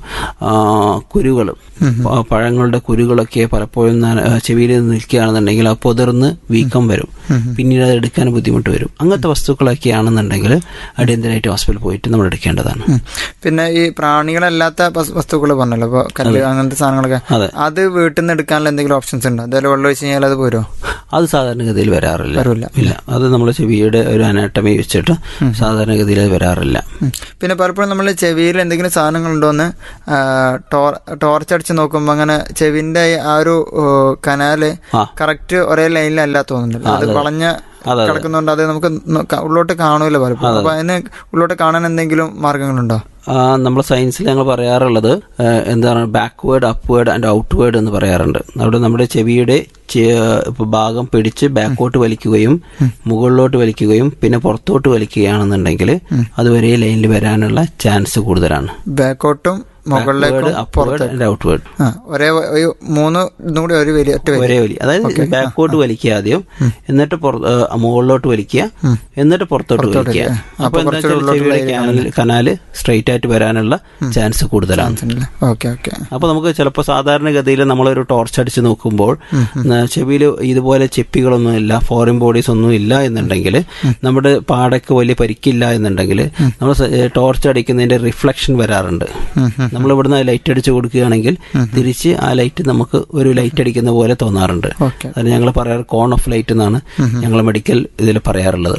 കുരുകൾ പഴങ്ങളുടെ കുരുകളൊക്കെ പലപ്പോഴും നന- ആ, ചെവിയിൽ നിൽക്കുകയാണെന്നുണ്ടെങ്കിൽ അത് പൊതിർന്ന് വീക്കം വരും പിന്നീട് അത് എടുക്കാൻ ബുദ്ധിമുട്ട് വരും അങ്ങനത്തെ വസ്തുക്കളൊക്കെ അടിയന്തരമായിട്ട് ഹോസ്പിറ്റലിൽ പോയിട്ട് നമ്മൾ എടുക്കേണ്ടതാണ് ഉം. പിന്നെ ഈ പ്രാണികളല്ലാത്ത വസ്തുക്കൾ പറഞ്ഞല്ലോ ഇപ്പൊ കല്ല് അങ്ങനത്തെ സാധനങ്ങളൊക്കെ അതെ. അത് വീട്ടിൽ നിന്ന് എടുക്കാനുള്ള എന്തെങ്കിലും ഓപ്ഷൻസ് ഉണ്ടോ അതേപോലെ വെള്ളം ഒഴിച്ച് കഴിഞ്ഞാൽ അത് പോരോ അത് സാധാരണഗതിയിൽ വരാറില്ല വരില്ല. ഇല്ല അത് നമ്മുടെ ചെവിയുടെ ഒരു അനാട്ടമി വെച്ചിട്ട് സാധാരണഗതിയിൽ അത് വരാറില്ല ഉം. പിന്നെ പലപ്പോഴും നമ്മൾ ചെവിയിൽ എന്തെങ്കിലും സാധനങ്ങളുണ്ടോന്ന് ആ, ടോർ ടോർച്ച് അടിച്ച് നോക്കുമ്പോൾ അങ്ങനെ ചെവിന്റെ ആ ഒരു ഓ, കനാല് ആ. കറക്റ്റ് ഒരേ ലൈനിലല്ല തോന്നുന്നുണ്ട് അത് വളഞ്ഞ അതെ. കിടക്കുന്നതുകൊണ്ട് അത് നമുക്ക് നോ- ക- ഉള്ളോട്ട് കാണൂല പലപ്പോഴും അപ്പൊ അതിന് ഉള്ളോട്ട് കാണാൻ എന്തെങ്കിലും മാർഗങ്ങളുണ്ടോ ആ, നമ്മുടെ സയൻസിൽ ഞങ്ങൾ പറയാറുള്ളത് ആ, എന്താണ് ബാക്ക്വേർഡ് അപ്വേർഡ് ആൻഡ് ഔട്ട്വേർഡ് എന്ന് പറയാറുണ്ട് അവിടെ നമ്മുടെ ചെവിയുടെ ചെ- ഇപ്പൊ ഭാഗം പിടിച്ച് ബാക്കോട്ട് വലിക്കുകയും മുകളിലോട്ട് വലിക്കുകയും പിന്നെ പുറത്തോട്ട് വലിക്കുകയാണെന്നുണ്ടെങ്കിൽ അത് ഒരേ ലൈനിൽ വരാനുള്ള ചാൻസ് കൂടുതലാണ് ബാക്കോട്ടും മുകളിലേക്കും അപ്വേർഡ് ആൻഡ് ഔട്ട്വേർഡ് ആ ഒരേ വ- ഒരു മൂന്ന് ഇതും കൂടി ഒരു വലിയ ഒറ്റ വലിയ ഒരേ വലി അതായത് ബാക്കോട്ട് വലിക്കുക ആദ്യം എന്നിട്ട് പുറ- ആ, മുകളിലോട്ട് വലിക്കുക എന്നിട്ട് പുറത്തോട്ട് വലിക്കുക അപ്പൊ എന്താ വെച്ചാൽ ചെവിയുടെ കനാല് കനാല് സ്ട്രെയിറ്റ് ആയിട്ട് വരാനുള്ള ചാൻസ് കൂടുതലാണ് ഓക്കെ ഓക്കെ അപ്പൊ നമുക്ക് ചിലപ്പോൾ സാധാരണഗതിയിൽ നമ്മളൊരു ടോർച്ച് അടിച്ച് നോക്കുമ്പോൾ ചെവിയിൽ ഇതുപോലെ ചെപ്പികളൊന്നും ഇല്ല ഫോറിൻ ബോഡീസ് ഒന്നും ഇല്ല എന്നുണ്ടെങ്കിൽ നമ്മുടെ പാടയ്ക്ക് വലിയ പരിക്കില്ല എന്നുണ്ടെങ്കിൽ നമ്മൾ ടോർച്ച് അടിക്കുന്നതിന്റെ റിഫ്ലക്ഷൻ വരാറുണ്ട് നമ്മൾ ഇവിടുന്ന് ലൈറ്റ് അടിച്ച് കൊടുക്കുകയാണെങ്കിൽ തിരിച്ച് ആ ലൈറ്റ് നമുക്ക് ഒരു ലൈറ്റ് അടിക്കുന്ന പോലെ തോന്നാറുണ്ട് ഓക്കെ അത് ഞങ്ങൾ പറയാറ് കോൺ ഓഫ് ലൈറ്റ് എന്നാണ് ഞങ്ങൾ മെഡിക്കൽ ഇതിൽ പറയാറുള്ളത്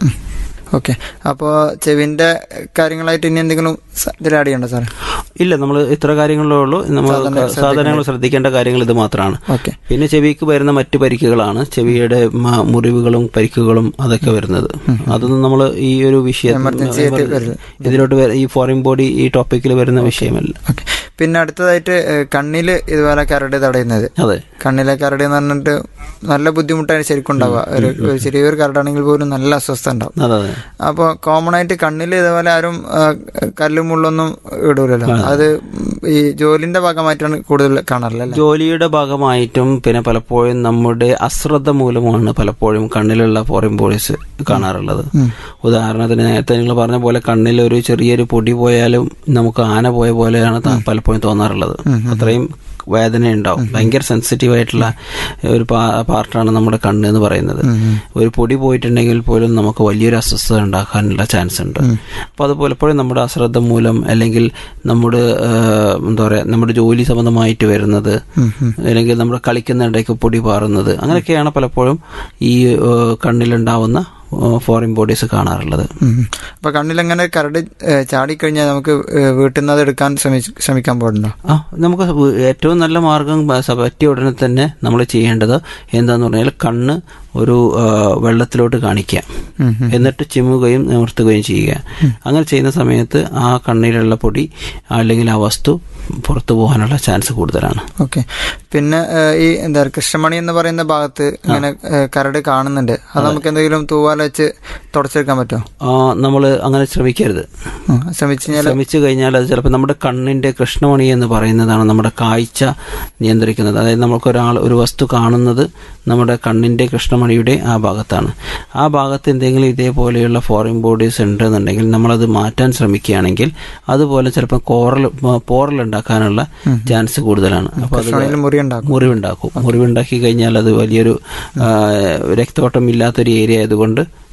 ഓക്കെ അപ്പോൾ ചെവിന്റെ കാര്യങ്ങളായിട്ട് ഇനി എന്തെങ്കിലും സ- ഇതിൽ ആഡ് ചെയ്യണ്ടോ സാർ ഇല്ല നമ്മൾ ഇത്ര കാര്യങ്ങളേ ഉള്ളൂ നമ്മൾ സാധാരണ നമ്മൾ ശ്രദ്ധിക്കേണ്ട കാര്യങ്ങൾ ഇത് മാത്രമാണ് ഓക്കെ പിന്നെ ചെവിക്ക് വരുന്ന മറ്റു പരിക്കുകളാണ് ചെവിയുടെ മ- മുറിവുകളും പരിക്കുകളും അതൊക്കെ വരുന്നത് അതൊന്നും നമ്മൾ ഈ ഒരു വിഷയം ഇതിലോട്ട് വര- ഈ ഫോറിൻ ബോഡി ഈ ടോപ്പിക്കിൽ വരുന്ന വിഷയമല്ല ഓക്കെ പിന്നെ അടുത്തതായിട്ട് കണ്ണിൽ ഇതുപോലെ കരട് തടയുന്നത് അതെ കണ്ണിലെ കരട് എന്ന് പറഞ്ഞിട്ട് നല്ല ബുദ്ധിമുട്ടാണ് ശരിക്കും ഉണ്ടാവുക ഒരു ഒരു ചെറിയൊരു കരടാണെങ്കിൽ പോലും നല്ല അസ്വസ്ഥ ഉണ്ടാവും അതെ അതെ അപ്പോൾ കോമൺ ആയിട്ട് കണ്ണിൽ ഇതുപോലെ ആരും ആ, കല്ലും മുള്ളൊന്നും ഇടൂലല്ലോ അത് ഈ ജോലിന്റെ ഭാഗമായിട്ടാണ് കൂടുതൽ കാണാറില്ല ജോലിയുടെ ഭാഗമായിട്ടും പിന്നെ പലപ്പോഴും നമ്മുടെ അശ്രദ്ധ മൂലമാണ് പലപ്പോഴും കണ്ണിലുള്ള ഫോറിൻ ബോഡീസ് കാണാറുള്ളത് ഉദാഹരണത്തിന് നേരത്തെ നിങ്ങൾ പറഞ്ഞ പോലെ കണ്ണിൽ ഒരു ചെറിയൊരു പൊടി പോയാലും നമുക്ക് ആന പോയ പോലെയാണ് ത- പലപ്പോഴും തോന്നാറുള്ളത് അത്രയും വേദന ഉണ്ടാവും ഭയങ്കര സെൻസിറ്റീവ് ആയിട്ടുള്ള ഒരു പാ- പാർട്ടാണ് നമ്മുടെ കണ്ണ് എന്ന് പറയുന്നത് ഒരു പൊടി പോയിട്ടുണ്ടെങ്കിൽ പോലും നമുക്ക് വലിയൊരു അസ്വസ്ഥത ഉണ്ടാക്കാനുള്ള ചാൻസ് ഉണ്ട് അപ്പോൾ അത് പലപ്പോഴും നമ്മുടെ അശ്രദ്ധ മൂലം അല്ലെങ്കിൽ നമ്മുടെ ആ, എന്താ പറയുക നമ്മുടെ ജോലി സംബന്ധമായിട്ട് വരുന്നത് അല്ലെങ്കിൽ നമ്മുടെ കളിക്കുന്നിടയ്ക്ക് പൊടി പാറുന്നത് അങ്ങനെയൊക്കെയാണ് പലപ്പോഴും ഈ ആ, കണ്ണിലുണ്ടാവുന്ന ആ, ഫോറിൻ ബോഡീസ് കാണാറുള്ളത് അപ്പൊ കണ്ണിലെങ്ങനെ കരട് ഏ, ചാടിക്കഴിഞ്ഞാൽ നമുക്ക് ഏ, വീട്ടിൽ നിന്ന് അത് എടുക്കാൻ ശ്രമിച്ച് ശ്രമിക്കാൻ പാടുണ്ടോ ആ നമുക്ക് വ് ഏറ്റവും നല്ല മാർഗം ബ- സ- പറ്റിയ ഉടനെ തന്നെ നമ്മൾ ചെയ്യേണ്ടത് എന്താന്ന് പറഞ്ഞാൽ കണ്ണ് ഒരു ആ, വെള്ളത്തിലോട്ട് കാണിക്കുക എന്നിട്ട് ചിമ്മുകയും നിവർത്തുകയും ചെയ്യുക അങ്ങനെ ചെയ്യുന്ന സമയത്ത് ആ കണ്ണിലുള്ള പൊടി അല്ലെങ്കിൽ ആ വസ്തു പുറത്തു പോകാനുള്ള ചാൻസ് കൂടുതലാണ് ഓക്കെ പിന്നെ ഏ, ഈ എന്താ പറയുക കൃഷ്ണമണി എന്ന് പറയുന്ന ഭാഗത്ത് ഇങ്ങനെ ഏ, കരട് കാണുന്നുണ്ട് അത് നമുക്ക് എന്തെങ്കിലും തൂവാല വെച്ച് തുടച്ചെടുക്കാൻ പറ്റുമോ നമ്മൾ അങ്ങനെ ശ്രമിക്കരുത് ഉം, ശ്രമിച്ചു കഴിഞ്ഞാൽ ശ്രമിച്ചു കഴിഞ്ഞാൽ അത് ചിലപ്പോൾ നമ്മുടെ കണ്ണിന്റെ കൃഷ്ണമണി എന്ന് പറയുന്നതാണ് നമ്മുടെ കാഴ്ച നിയന്ത്രിക്കുന്നത് അതായത് നമുക്കൊരാൾ ഒരു വസ്തു കാണുന്നത് നമ്മുടെ കണ്ണിന്റെ കൃഷ്ണമണിയുടെ ആ ഭാഗത്താണ് ആ ഭാഗത്ത് എന്തെങ്കിലും ഇതേപോലെയുള്ള ഫോറിൻ ബോഡീസ് ഉണ്ടെന്നുണ്ടെങ്കിൽ നമ്മളത് മാറ്റാൻ ശ്രമിക്കുകയാണെങ്കിൽ അതുപോലെ ചിലപ്പോൾ കോറൽ പോറൽ ഉണ്ടാക്കാനുള്ള ചാൻസ് കൂടുതലാണ് അപ്പോൾ അത് കൃഷ്ണമണിയിൽ മുറി ഉണ്ടാക്കും മുറിവുണ്ടാക്കും മുറിവുണ്ടാക്കി കഴിഞ്ഞാൽ അത് വലിയൊരു ആ, രക്തോട്ടം ഇല്ലാത്തൊരു ഏരിയ ആയതുകൊണ്ട്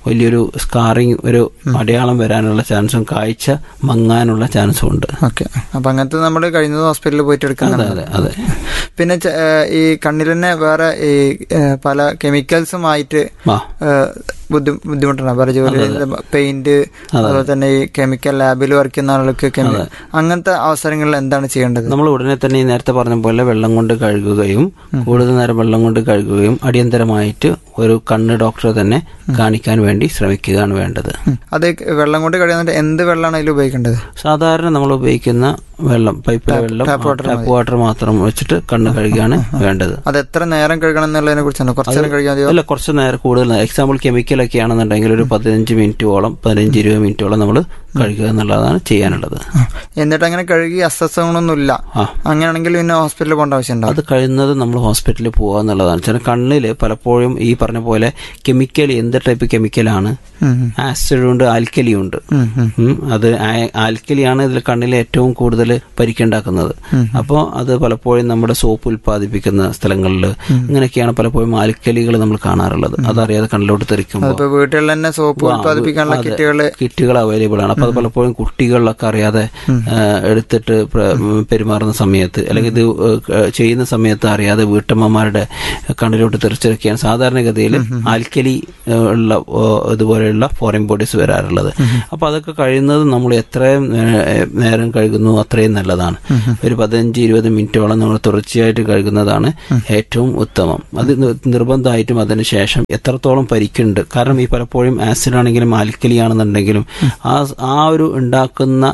വലിയൊരു സ്കാറിങ് ഒരു അടയാളം വരാനുള്ള ചാൻസും കാഴ്ച മങ്ങാനുള്ള ചാൻസും ഉണ്ട് ഓക്കെ അപ്പൊ അങ്ങനത്തെ നമ്മൾ കഴിയുന്നത് ഹോസ്പിറ്റലിൽ പോയിട്ട് എടുക്കാൻ അതെ അതെ അതെ പിന്നെ ചെ- ഏഹ് ഈ കണ്ണിൽ തന്നെ വേറെ ഈ ഏഹ് പല കെമിക്കൽസും ആയിട്ട് ആ ഏഹ് ബുദ്ധി- ബുദ്ധിമുട്ടുണ്ട് പല ജോലി പെയിന്റ് അതുപോലെ തന്നെ ഈ കെമിക്കൽ ലാബിൽ വർക്ക് ചെയ്യുന്ന ആളുകൾക്ക് കെമി- അങ്ങനത്തെ അവസരങ്ങളിൽ എന്താണ് ചെയ്യേണ്ടത് നമ്മൾ ഉടനെ തന്നെ ഈ നേരത്തെ പറഞ്ഞ പോലെ വെള്ളം കൊണ്ട് കഴുകുകയും കൂടുതൽ നേരം വെള്ളം കൊണ്ട് കഴുകുകയും അടിയന്തരമായിട്ട് ഒരു കണ്ണ് ഡോക്ടറെ തന്നെ കാണിക്കാൻ വേണ്ടി ശ്രമിക്കുകയാണ് വേണ്ടത് ഉം. അത് വെള്ളം കൊണ്ട് കഴിയുന്നിട്ട് എന്ത് വെള്ളമാണ് അതിൽ ഉപയോഗിക്കേണ്ടത് സാധാരണ നമ്മൾ ഉപയോഗിക്കുന്ന വെള്ളം പൈപ്പിലെ വെള്ളം ടാപ്പ് വാട്ടർ ടാപ്പ് വാട്ടർ മാത്രം വെച്ചിട്ട് കണ്ണ് കഴുകുകയാണ് വേണ്ടത് അത് എത്ര നേരം കഴുകണം എന്നുള്ളതിനെ കുറിച്ചാണ് കുറച്ച് നേരം കഴുകിയാൽ മതിയോ അല്ല കുറച്ച് നേരം കൂടുതൽ എക്സാമ്പിൾ കെമിക്കലൊക്കെ ആണെന്നുണ്ടെങ്കിൽ ഒരു പതിനഞ്ച് മിനിറ്റോളം പതിനഞ്ച് ഇരുപത് മിനിറ്റോളം നമ്മൾ കഴുകുക എന്നുള്ളതാണ് ചെയ്യാനുള്ളത് ആ. എന്നിട്ട് അങ്ങനെ കഴുകി അസ്വസ്ഥങ്ങളൊന്നുമില്ല ആ അങ്ങനെയാണെങ്കിൽ പിന്നെ ഹോസ്പിറ്റലിൽ പോകേണ്ട ആവശ്യമുണ്ടോ അത് കഴിയുന്നത് നമ്മൾ ഹോസ്പിറ്റലിൽ പോകുക എന്നുള്ളതാണ് ചില കണ്ണിൽ പലപ്പോഴും ഈ പറഞ്ഞ പോലെ കെമിക്കൽ എന്ത് ടൈപ്പ് കെമിക്കലാണ് ഉം, ഉം. ആസിഡ് ഉണ്ട് ആൽക്കലി ഉണ്ട് ഉം, ഉം. ഉം, അത് ആ- ആൽക്കലിയാണ് ഇതിൽ കണ്ണിൽ ഏറ്റവും കൂടുതൽ പരിക്കുണ്ടാക്കുന്നത് അപ്പോൾ അത് പലപ്പോഴും നമ്മുടെ സോപ്പ് ഉൽപ്പാദിപ്പിക്കുന്ന സ്ഥലങ്ങളിൽ ഇങ്ങനെയൊക്കെയാണ് പലപ്പോഴും ആൽക്കലികൾ നമ്മൾ കാണാറുള്ളത് അതറിയാതെ കണ്ണിലോട്ട് തെറിക്കുമ്പോൾ അതിപ്പോ വീട്ടിൽ തന്നെ സോപ്പ് ഉത്പാദിപ്പിക്കാനുള്ള അതെ. കിറ്റുകള് കിറ്റുകൾ അവൈലബിൾ ആണ് അപ്പൊ അത് പലപ്പോഴും കുട്ടികളിലൊക്കെ അറിയാതെ ആ, എടുത്തിട്ട് പ്ര- പെരുമാറുന്ന സമയത്ത് അല്ലെങ്കിൽ ഇത് ഏഹ്, ചെയ്യുന്ന സമയത്ത് അറിയാതെ വീട്ടമ്മമാരുടെ കണ്ണിലോട്ട് തെറിച്ചിറക്കിയാണ് സാധാരണഗതിയിൽ ആൽക്കലി ഏഹ്, ഉള്ള ഓ, ഇതുപോലെയുള്ള ഫോറിൻ ബോഡീസ് വരാറുള്ളത് അപ്പൊ അതൊക്കെ കഴിയുന്നത് നമ്മൾ എത്രയും ഏഹ്, നേരം കഴുകുന്നു അത്രയും നല്ലതാണ് ഒരു പതിനഞ്ച് ഇരുപത് മിനിറ്റോളം നമ്മൾ തുടർച്ചയായിട്ട് കഴുകുന്നതാണ് ഏറ്റവും ഉത്തമം അത് നി- നിർബന്ധമായിട്ടും അതിനുശേഷം എത്രത്തോളം പരിക്കുണ്ട് കാരണം ഈ പലപ്പോഴും ആസിഡ് ആണെങ്കിലും ആൽക്കലി ആണെന്നുണ്ടെങ്കിലും ആ ആ ഒരു ഉണ്ടാക്കുന്ന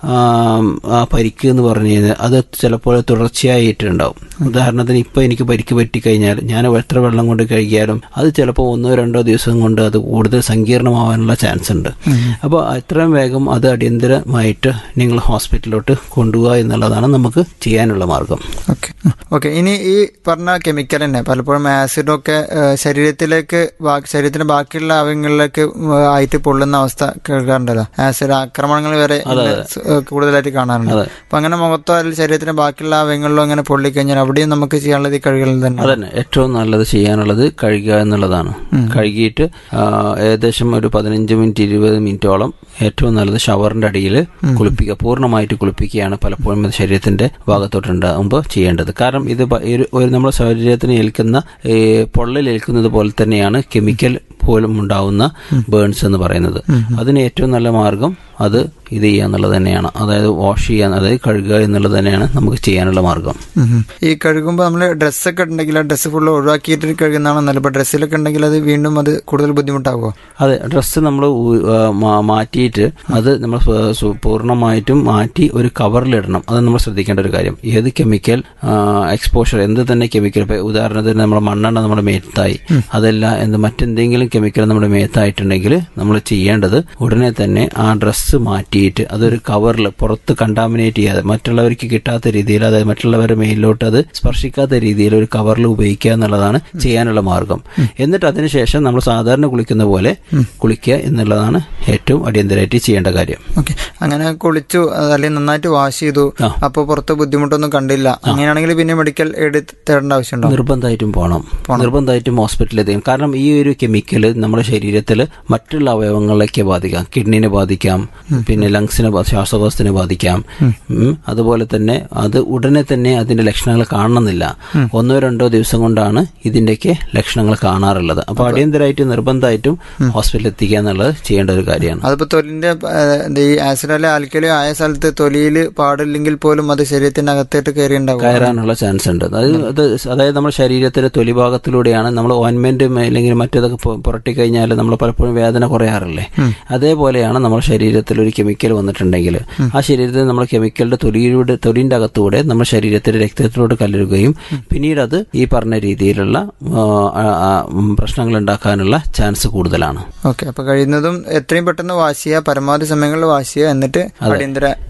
ആം, ആ പരിക്ക് എന്ന് പറഞ്ഞു കഴിഞ്ഞാൽ അത് ചിലപ്പോൾ തുടർച്ചയായിട്ടുണ്ടാവും ഉദാഹരണത്തിന് ഇപ്പൊ എനിക്ക് പരിക്ക് പറ്റിക്കഴിഞ്ഞാൽ ഞാൻ എത്ര വെള്ളം കൊണ്ട് കഴുകിയാലും അത് ചിലപ്പോൾ ഒന്നോ രണ്ടോ ദിവസം കൊണ്ട് അത് കൂടുതൽ സങ്കീർണമാവാനുള്ള ചാൻസ് ഉണ്ട് അപ്പോൾ എത്രയും വേഗം അത് അടിയന്തരമായിട്ട് നിങ്ങൾ ഹോസ്പിറ്റലിലോട്ട് കൊണ്ടുപോകുക എന്നുള്ളതാണ് നമുക്ക് ചെയ്യാനുള്ള മാർഗം ഓക്കെ ഓക്കെ ഇനി ഈ പറഞ്ഞ കെമിക്കൽ തന്നെ പലപ്പോഴും ആസിഡൊക്കെ ഏഹ്, ശരീരത്തിലേക്ക് ബാ- ശരീരത്തിന്റെ ബാക്കിയുള്ള അവയവങ്ങളിലേക്ക് ഏഹ്, ആയിട്ട് പൊള്ളുന്ന അവസ്ഥ കേൾക്കാറുണ്ടല്ലോ ആസിഡ് ആക്രമണങ്ങൾ വരെ ഇന്ന് സ്- ഏഹ്, കൂടുതലായിട്ട് കാണാറുണ്ട് അതെ. അപ്പൊ അങ്ങനെ മുഖത്തോ അല്ലെങ്കിൽ ശരീരത്തിന്റെ ബാക്കിയുള്ള അവയവങ്ങളിലോ അങ്ങനെ പൊള്ളിക്കഴിഞ്ഞാൽ അവിടെയും നമുക്ക് ചെയ്യാനുള്ളത് ഈ കഴുകൽ തന്നെ അതന്നെ ഏറ്റവും നല്ലത് ചെയ്യാനുള്ളത് കഴുകുക എന്നുള്ളതാണ് കഴുകിയിട്ട് ആ, ഏകദേശം ഒരു പതിനഞ്ച് മിനിറ്റ് ഇരുപത് മിനിറ്റോളം ഏറ്റവും നല്ലത് ഷവറിന്റെ അടിയിൽ കുളിപ്പിക്കുക പൂർണ്ണമായിട്ട് കുളിപ്പിക്കുകയാണ് പലപ്പോഴും ഇത് ശരീരത്തിന്റെ ഭാഗത്തോട്ടുണ്ടാകുമ്പോൾ ചെയ്യേണ്ടത് കാരണം ഇത് പ- ഒരു- ഒരു നമ്മുടെ ശരീരത്തിന് ഏൽക്കുന്ന ഈ പൊള്ളൽ ഏൽക്കുന്നത് പോലെ തന്നെയാണ് കെമിക്കൽ പോലും ഉണ്ടാവുന്ന ബേൺസ് എന്ന് പറയുന്നത് അതിന് ഏറ്റവും നല്ല മാർഗം അത് ഇത് ചെയ്യുക എന്നുള്ളത് തന്നെയാണ് അതായത് വാഷ് ചെയ്യുക അതായത് കഴുകുക എന്നുള്ളത് തന്നെയാണ് നമുക്ക് ചെയ്യാനുള്ള മാർഗം ഉം ഉം. ഈ കഴുകുമ്പോൾ നമ്മൾ ഡ്രസ്സൊക്കെ ഉണ്ടെങ്കിൽ ആ ഡ്രസ്സ് ഫുള്ള് ഒഴിവാക്കിയിട്ട് കഴുകുന്നതാണ് നല്ലത് ഇപ്പൊ ഡ്രസ്സിലൊക്കെ ഉണ്ടെങ്കിൽ അത് വീണ്ടും അത് കൂടുതൽ ബുദ്ധിമുട്ടാകുമോ അതെ ഡ്രസ്സ് നമ്മൾ മാറ്റിയിട്ട് അത് നമ്മൾ സ്വ- സ്വ- പൂർണ്ണമായിട്ടും മാറ്റി ഒരു കവറിലിടണം അത് നമ്മൾ ശ്രദ്ധിക്കേണ്ട ഒരു കാര്യം ഏത് കെമിക്കൽ എക്സ്പോഷർ എന്ത് തന്നെ കെമിക്കൽ ഇപ്പൊ ഉദാഹരണത്തിന് നമ്മുടെ മണ്ണെണ്ണ നമ്മുടെ മേത്തായി അതല്ല എന്ത് മറ്റെന്തെങ്കിലും കെമിക്കൽ നമ്മുടെ മേത്തായിട്ടുണ്ടെങ്കിൽ നമ്മൾ ചെയ്യേണ്ടത് ഉടനെ തന്നെ ആ ഡ്രസ്സ് മാറ്റിയിട്ട് അതൊരു കവറിൽ പുറത്ത് കണ്ടാമിനേറ്റ് ചെയ്യാതെ മറ്റുള്ളവർക്ക് കിട്ടാത്ത രീതിയിൽ അതായത് മറ്റുള്ളവരുടെ മേലിലോട്ട് അത് സ്പർശിക്കാത്ത രീതിയിൽ ഒരു കവറിൽ ഉപയോഗിക്കുക എന്നുള്ളതാണ് ചെയ്യാനുള്ള മാർഗം എന്നിട്ട് അതിനുശേഷം നമ്മൾ സാധാരണ കുളിക്കുന്ന പോലെ കുളിക്കുക എന്നുള്ളതാണ് ഏറ്റവും അടിയന്തരമായിട്ട് ചെയ്യേണ്ട കാര്യം ഓക്കെ അങ്ങനെ കുളിച്ചു അല്ലെങ്കിൽ നന്നായിട്ട് വാഷ് ചെയ്തു ആ. അപ്പൊ പുറത്ത് ബുദ്ധിമുട്ടൊന്നും കണ്ടില്ല അങ്ങനെയാണെങ്കിൽ പിന്നെ മെഡിക്കൽ എയ്ഡ് തേടേണ്ട ആവശ്യമുണ്ടോ നിർബന്ധമായിട്ടും പോകണം നിർബന്ധമായിട്ടും ഹോസ്പിറ്റലിൽ എത്തിക്കും കാരണം ഈ ഒരു കെമിക്കൽ നമ്മുടെ ശരീരത്തിൽ മറ്റുള്ള അവയവങ്ങളിലേക്ക് ബാധിക്കാം കിഡ്നിനെ ബാധിക്കാം പിന്നെ ലങ്സിനെ ബാ- ശ്വാസകോശത്തിനെ ബാധിക്കാം ഉം. അതുപോലെ തന്നെ അത് ഉടനെ തന്നെ അതിന്റെ ലക്ഷണങ്ങൾ കാണണമെന്നില്ല ഒന്നോ രണ്ടോ ദിവസം കൊണ്ടാണ് ഇതിന്റെയൊക്കെ ലക്ഷണങ്ങൾ കാണാറുള്ളത് അപ്പൊ അടിയന്തരമായിട്ട് നിർബന്ധമായിട്ടും ഹോസ്പിറ്റലിൽ എത്തിക്കുക എന്നുള്ളത് ചെയ്യേണ്ട ഒരു കാര്യമാണ് അതിപ്പോ തൊലിന്റെ ഏഹ്, എന്താ ഈ ആസിഡ് അല്ലെ ആൽക്കലോ ആയ സ്ഥലത്ത് തൊലിയിൽ പാടില്ലെങ്കിൽ പോലും അത് ശരീരത്തിന്റെ അകത്തേട്ട് കയറി ഉണ്ടാവും കയറാനുള്ള ചാൻസ് ഉണ്ട് അതായത് അത് അതായത് നമ്മുടെ ശരീരത്തിലെ തൊലിഭാഗത്തിലൂടെയാണ് നമ്മൾ ഓയിൻമെന്റ് അല്ലെങ്കിൽ മറ്റേതൊക്കെ പു- പുരട്ടി കഴിഞ്ഞാൽ നമ്മൾ പലപ്പോഴും വേദന കുറയാറില്ലേ അതേപോലെയാണ് നമ്മുടെ ശരീരത്തിൽ ഒരു കെമിക്കൽ വന്നിട്ടുണ്ടെങ്കിൽ ആ ശരീരത്തിൽ നമ്മൾ കെമിക്കലിന്റെ തൊലിയുടെ തൊലിന്റെ അകത്തൂടെ നമ്മുടെ ശരീരത്തിലെ രക്തത്തിലൂടെ കലരുകയും പിന്നീട് അത് ഈ പറഞ്ഞ രീതിയിലുള്ള ആ, ആ, ആ, ഉം, പ്രശ്നങ്ങൾ ഉണ്ടാക്കാനുള്ള ചാൻസ് കൂടുതലാണ് ഓക്കെ അപ്പൊ കഴിയുന്നതും എത്രയും പെട്ടെന്ന് വാഷ് ചെയ്യുക പരമാവധി സമയങ്ങളിൽ വാഷ് ചെയ്യുക എന്നിട്ട് അടിയന്തര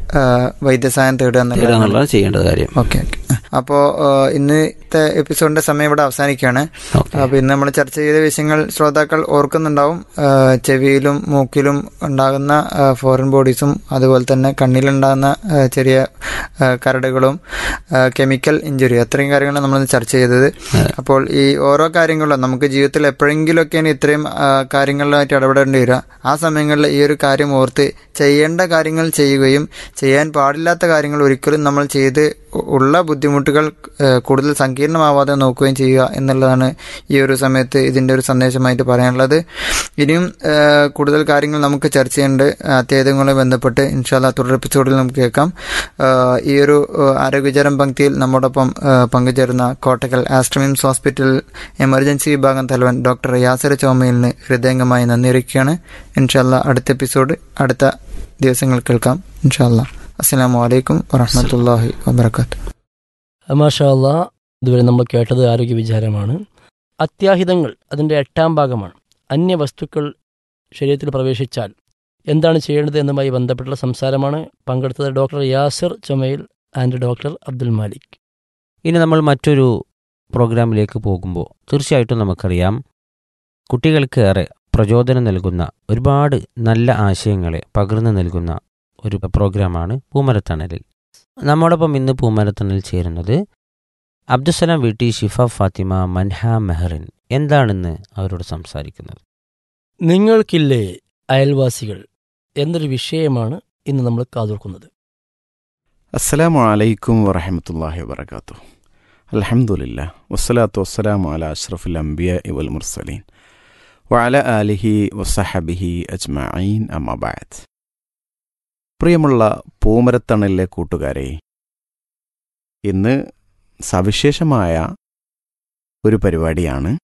ആ, വൈദ്യസഹായം തേടുക എന്നുള്ളതാണ് എന്നുള്ളതാണ് ചെയ്യേണ്ടത് കാര്യം ഓക്കെ ഓക്കെ അപ്പോൾ ഇന്നത്തെ എപ്പിസോഡിന്റെ സമയം ഇവിടെ അവസാനിക്കുകയാണ് ഓക്കെ അപ്പോൾ ഇന്ന് നമ്മൾ ചർച്ച ചെയ്ത വിഷയങ്ങൾ ശ്രോതാക്കൾ ഓർക്കുന്നുണ്ടാവും ആ, ചെവിയിലും മൂക്കിലും ഉണ്ടാകുന്ന ഫോറിൻ ബോഡീസും അതുപോലെ തന്നെ കണ്ണിലുണ്ടാകുന്ന ആ, ചെറിയ ആ, കരടുകളും കെമിക്കൽ ഇഞ്ചുറി അത്രയും കാര്യങ്ങളാണ് നമ്മൾ ചർച്ച ചെയ്തത് അപ്പോൾ ഈ ഓരോ കാര്യങ്ങളും നമുക്ക് ജീവിതത്തിൽ എപ്പോഴെങ്കിലുമൊക്കെയാണ് ഇത്രയും ആ, കാര്യങ്ങളിലായിട്ട് ഇടപെടേണ്ടി വരിക ആ സമയങ്ങളിൽ ഈ ഒരു കാര്യം ഓർത്ത് ചെയ്യേണ്ട കാര്യങ്ങൾ ചെയ്യുകയും ചെയ്യാൻ പാടില്ലാത്ത കാര്യങ്ങൾ ഒരിക്കലും നമ്മൾ ചെയ്ത് ഉള്ള ബുദ്ധിമുട്ടുകൾ ഏഹ്, കൂടുതൽ സങ്കീർണമാവാതെ നോക്കുകയും ചെയ്യുക എന്നുള്ളതാണ് ഈ ഒരു സമയത്ത് ഇതിൻ്റെ ഒരു സന്ദേശമായിട്ട് പറയാനുള്ളത് ഇനിയും ഏഹ്, കൂടുതൽ കാര്യങ്ങൾ നമുക്ക് ചർച്ച ചെയ്യേണ്ട അത്യാഹിതങ്ങളുമായി ബന്ധപ്പെട്ട് ഇൻഷാല്ല തുടർ എപ്പിസോഡിൽ നമുക്ക് കേൾക്കാം ഏഹ്, ഈ ഒരു ഏഹ്, ആരോഗ്യചരം പങ്ക്തിയിൽ നമ്മോടൊപ്പം ഏഹ്, പങ്കുചേരുന്ന കോട്ടക്കൽ ആസ്ട്രമിംസ് ഹോസ്പിറ്റൽ എമർജൻസി വിഭാഗം തലവൻ ഡോക്ടർ യാസര ചോമയിലിന് ഹൃദയംഗമായി നന്ദി അറിയിക്കുകയാണ് ഇൻഷാല്ല അടുത്ത എപ്പിസോഡ് അടുത്ത ദിവസങ്ങൾ കേൾക്കാം ഇൻഷാല്ല അസ്സാം വലൈക്കും വറഹമത്തല്ലാഹി വാബർക്കാത്തു മാഷാ അല്ലാ ഇതുവരെ നമ്മൾ കേട്ടത് ആരോഗ്യ വിചാരമാണ് അത്യാഹിതങ്ങൾ അതിൻ്റെ എട്ടാം ഭാഗമാണ് അന്യവസ്തുക്കൾ ശരീരത്തിൽ പ്രവേശിച്ചാൽ എന്താണ് ചെയ്യേണ്ടത് എന്നുമായി ബന്ധപ്പെട്ടുള്ള സംസാരമാണ് പങ്കെടുത്തത് doctor Yasir Chomayil and doctor Abdul Malik ഇനി നമ്മൾ മറ്റൊരു പ്രോഗ്രാമിലേക്ക് പോകുമ്പോൾ തീർച്ചയായിട്ടും നമുക്കറിയാം കുട്ടികൾക്ക് ഏറെ പ്രചോദനം നൽകുന്ന ഒരുപാട് നല്ല ആശയങ്ങളെ പകർന്നു നൽകുന്ന ഒരു പ്രോഗ്രാമാണ് പൂമരത്തണലിൽ നമ്മോടൊപ്പം ഇന്ന് പൂമരത്തണലിൽ ചേരുന്നത് അബ്ദുസലാം വീട്ടി ഷിഫ ഫാത്തിമ മൻഹ മെഹറിൻ എന്താണെന്ന് അവരോട് സംസാരിക്കുന്നത് നിങ്ങൾക്കില്ലേ അയൽവാസികൾ എന്നൊരു വിഷയമാണ് ഇന്ന് നമ്മൾ കാതോർക്കുന്നത് അസ്സലാമു അലൈക്കും വറഹമത്തല്ലാഹി വബർക്കാത്തു അൽഹംദുലില്ല വസ്സലാത്തു വസ്സലാമു അല അഷ്റഫുൽ അംബിയ ഇവൽ മുർസലീൻ വഅല ആലിഹി വസഹബിഹി അജ്മഈൻ അമ്മബായത് പ്രിയമുള്ള പൂമരത്തണലിലെ കൂട്ടുകാരെ ഇന്ന് സവിശേഷമായ ഒരു പരിപാടിയാണ്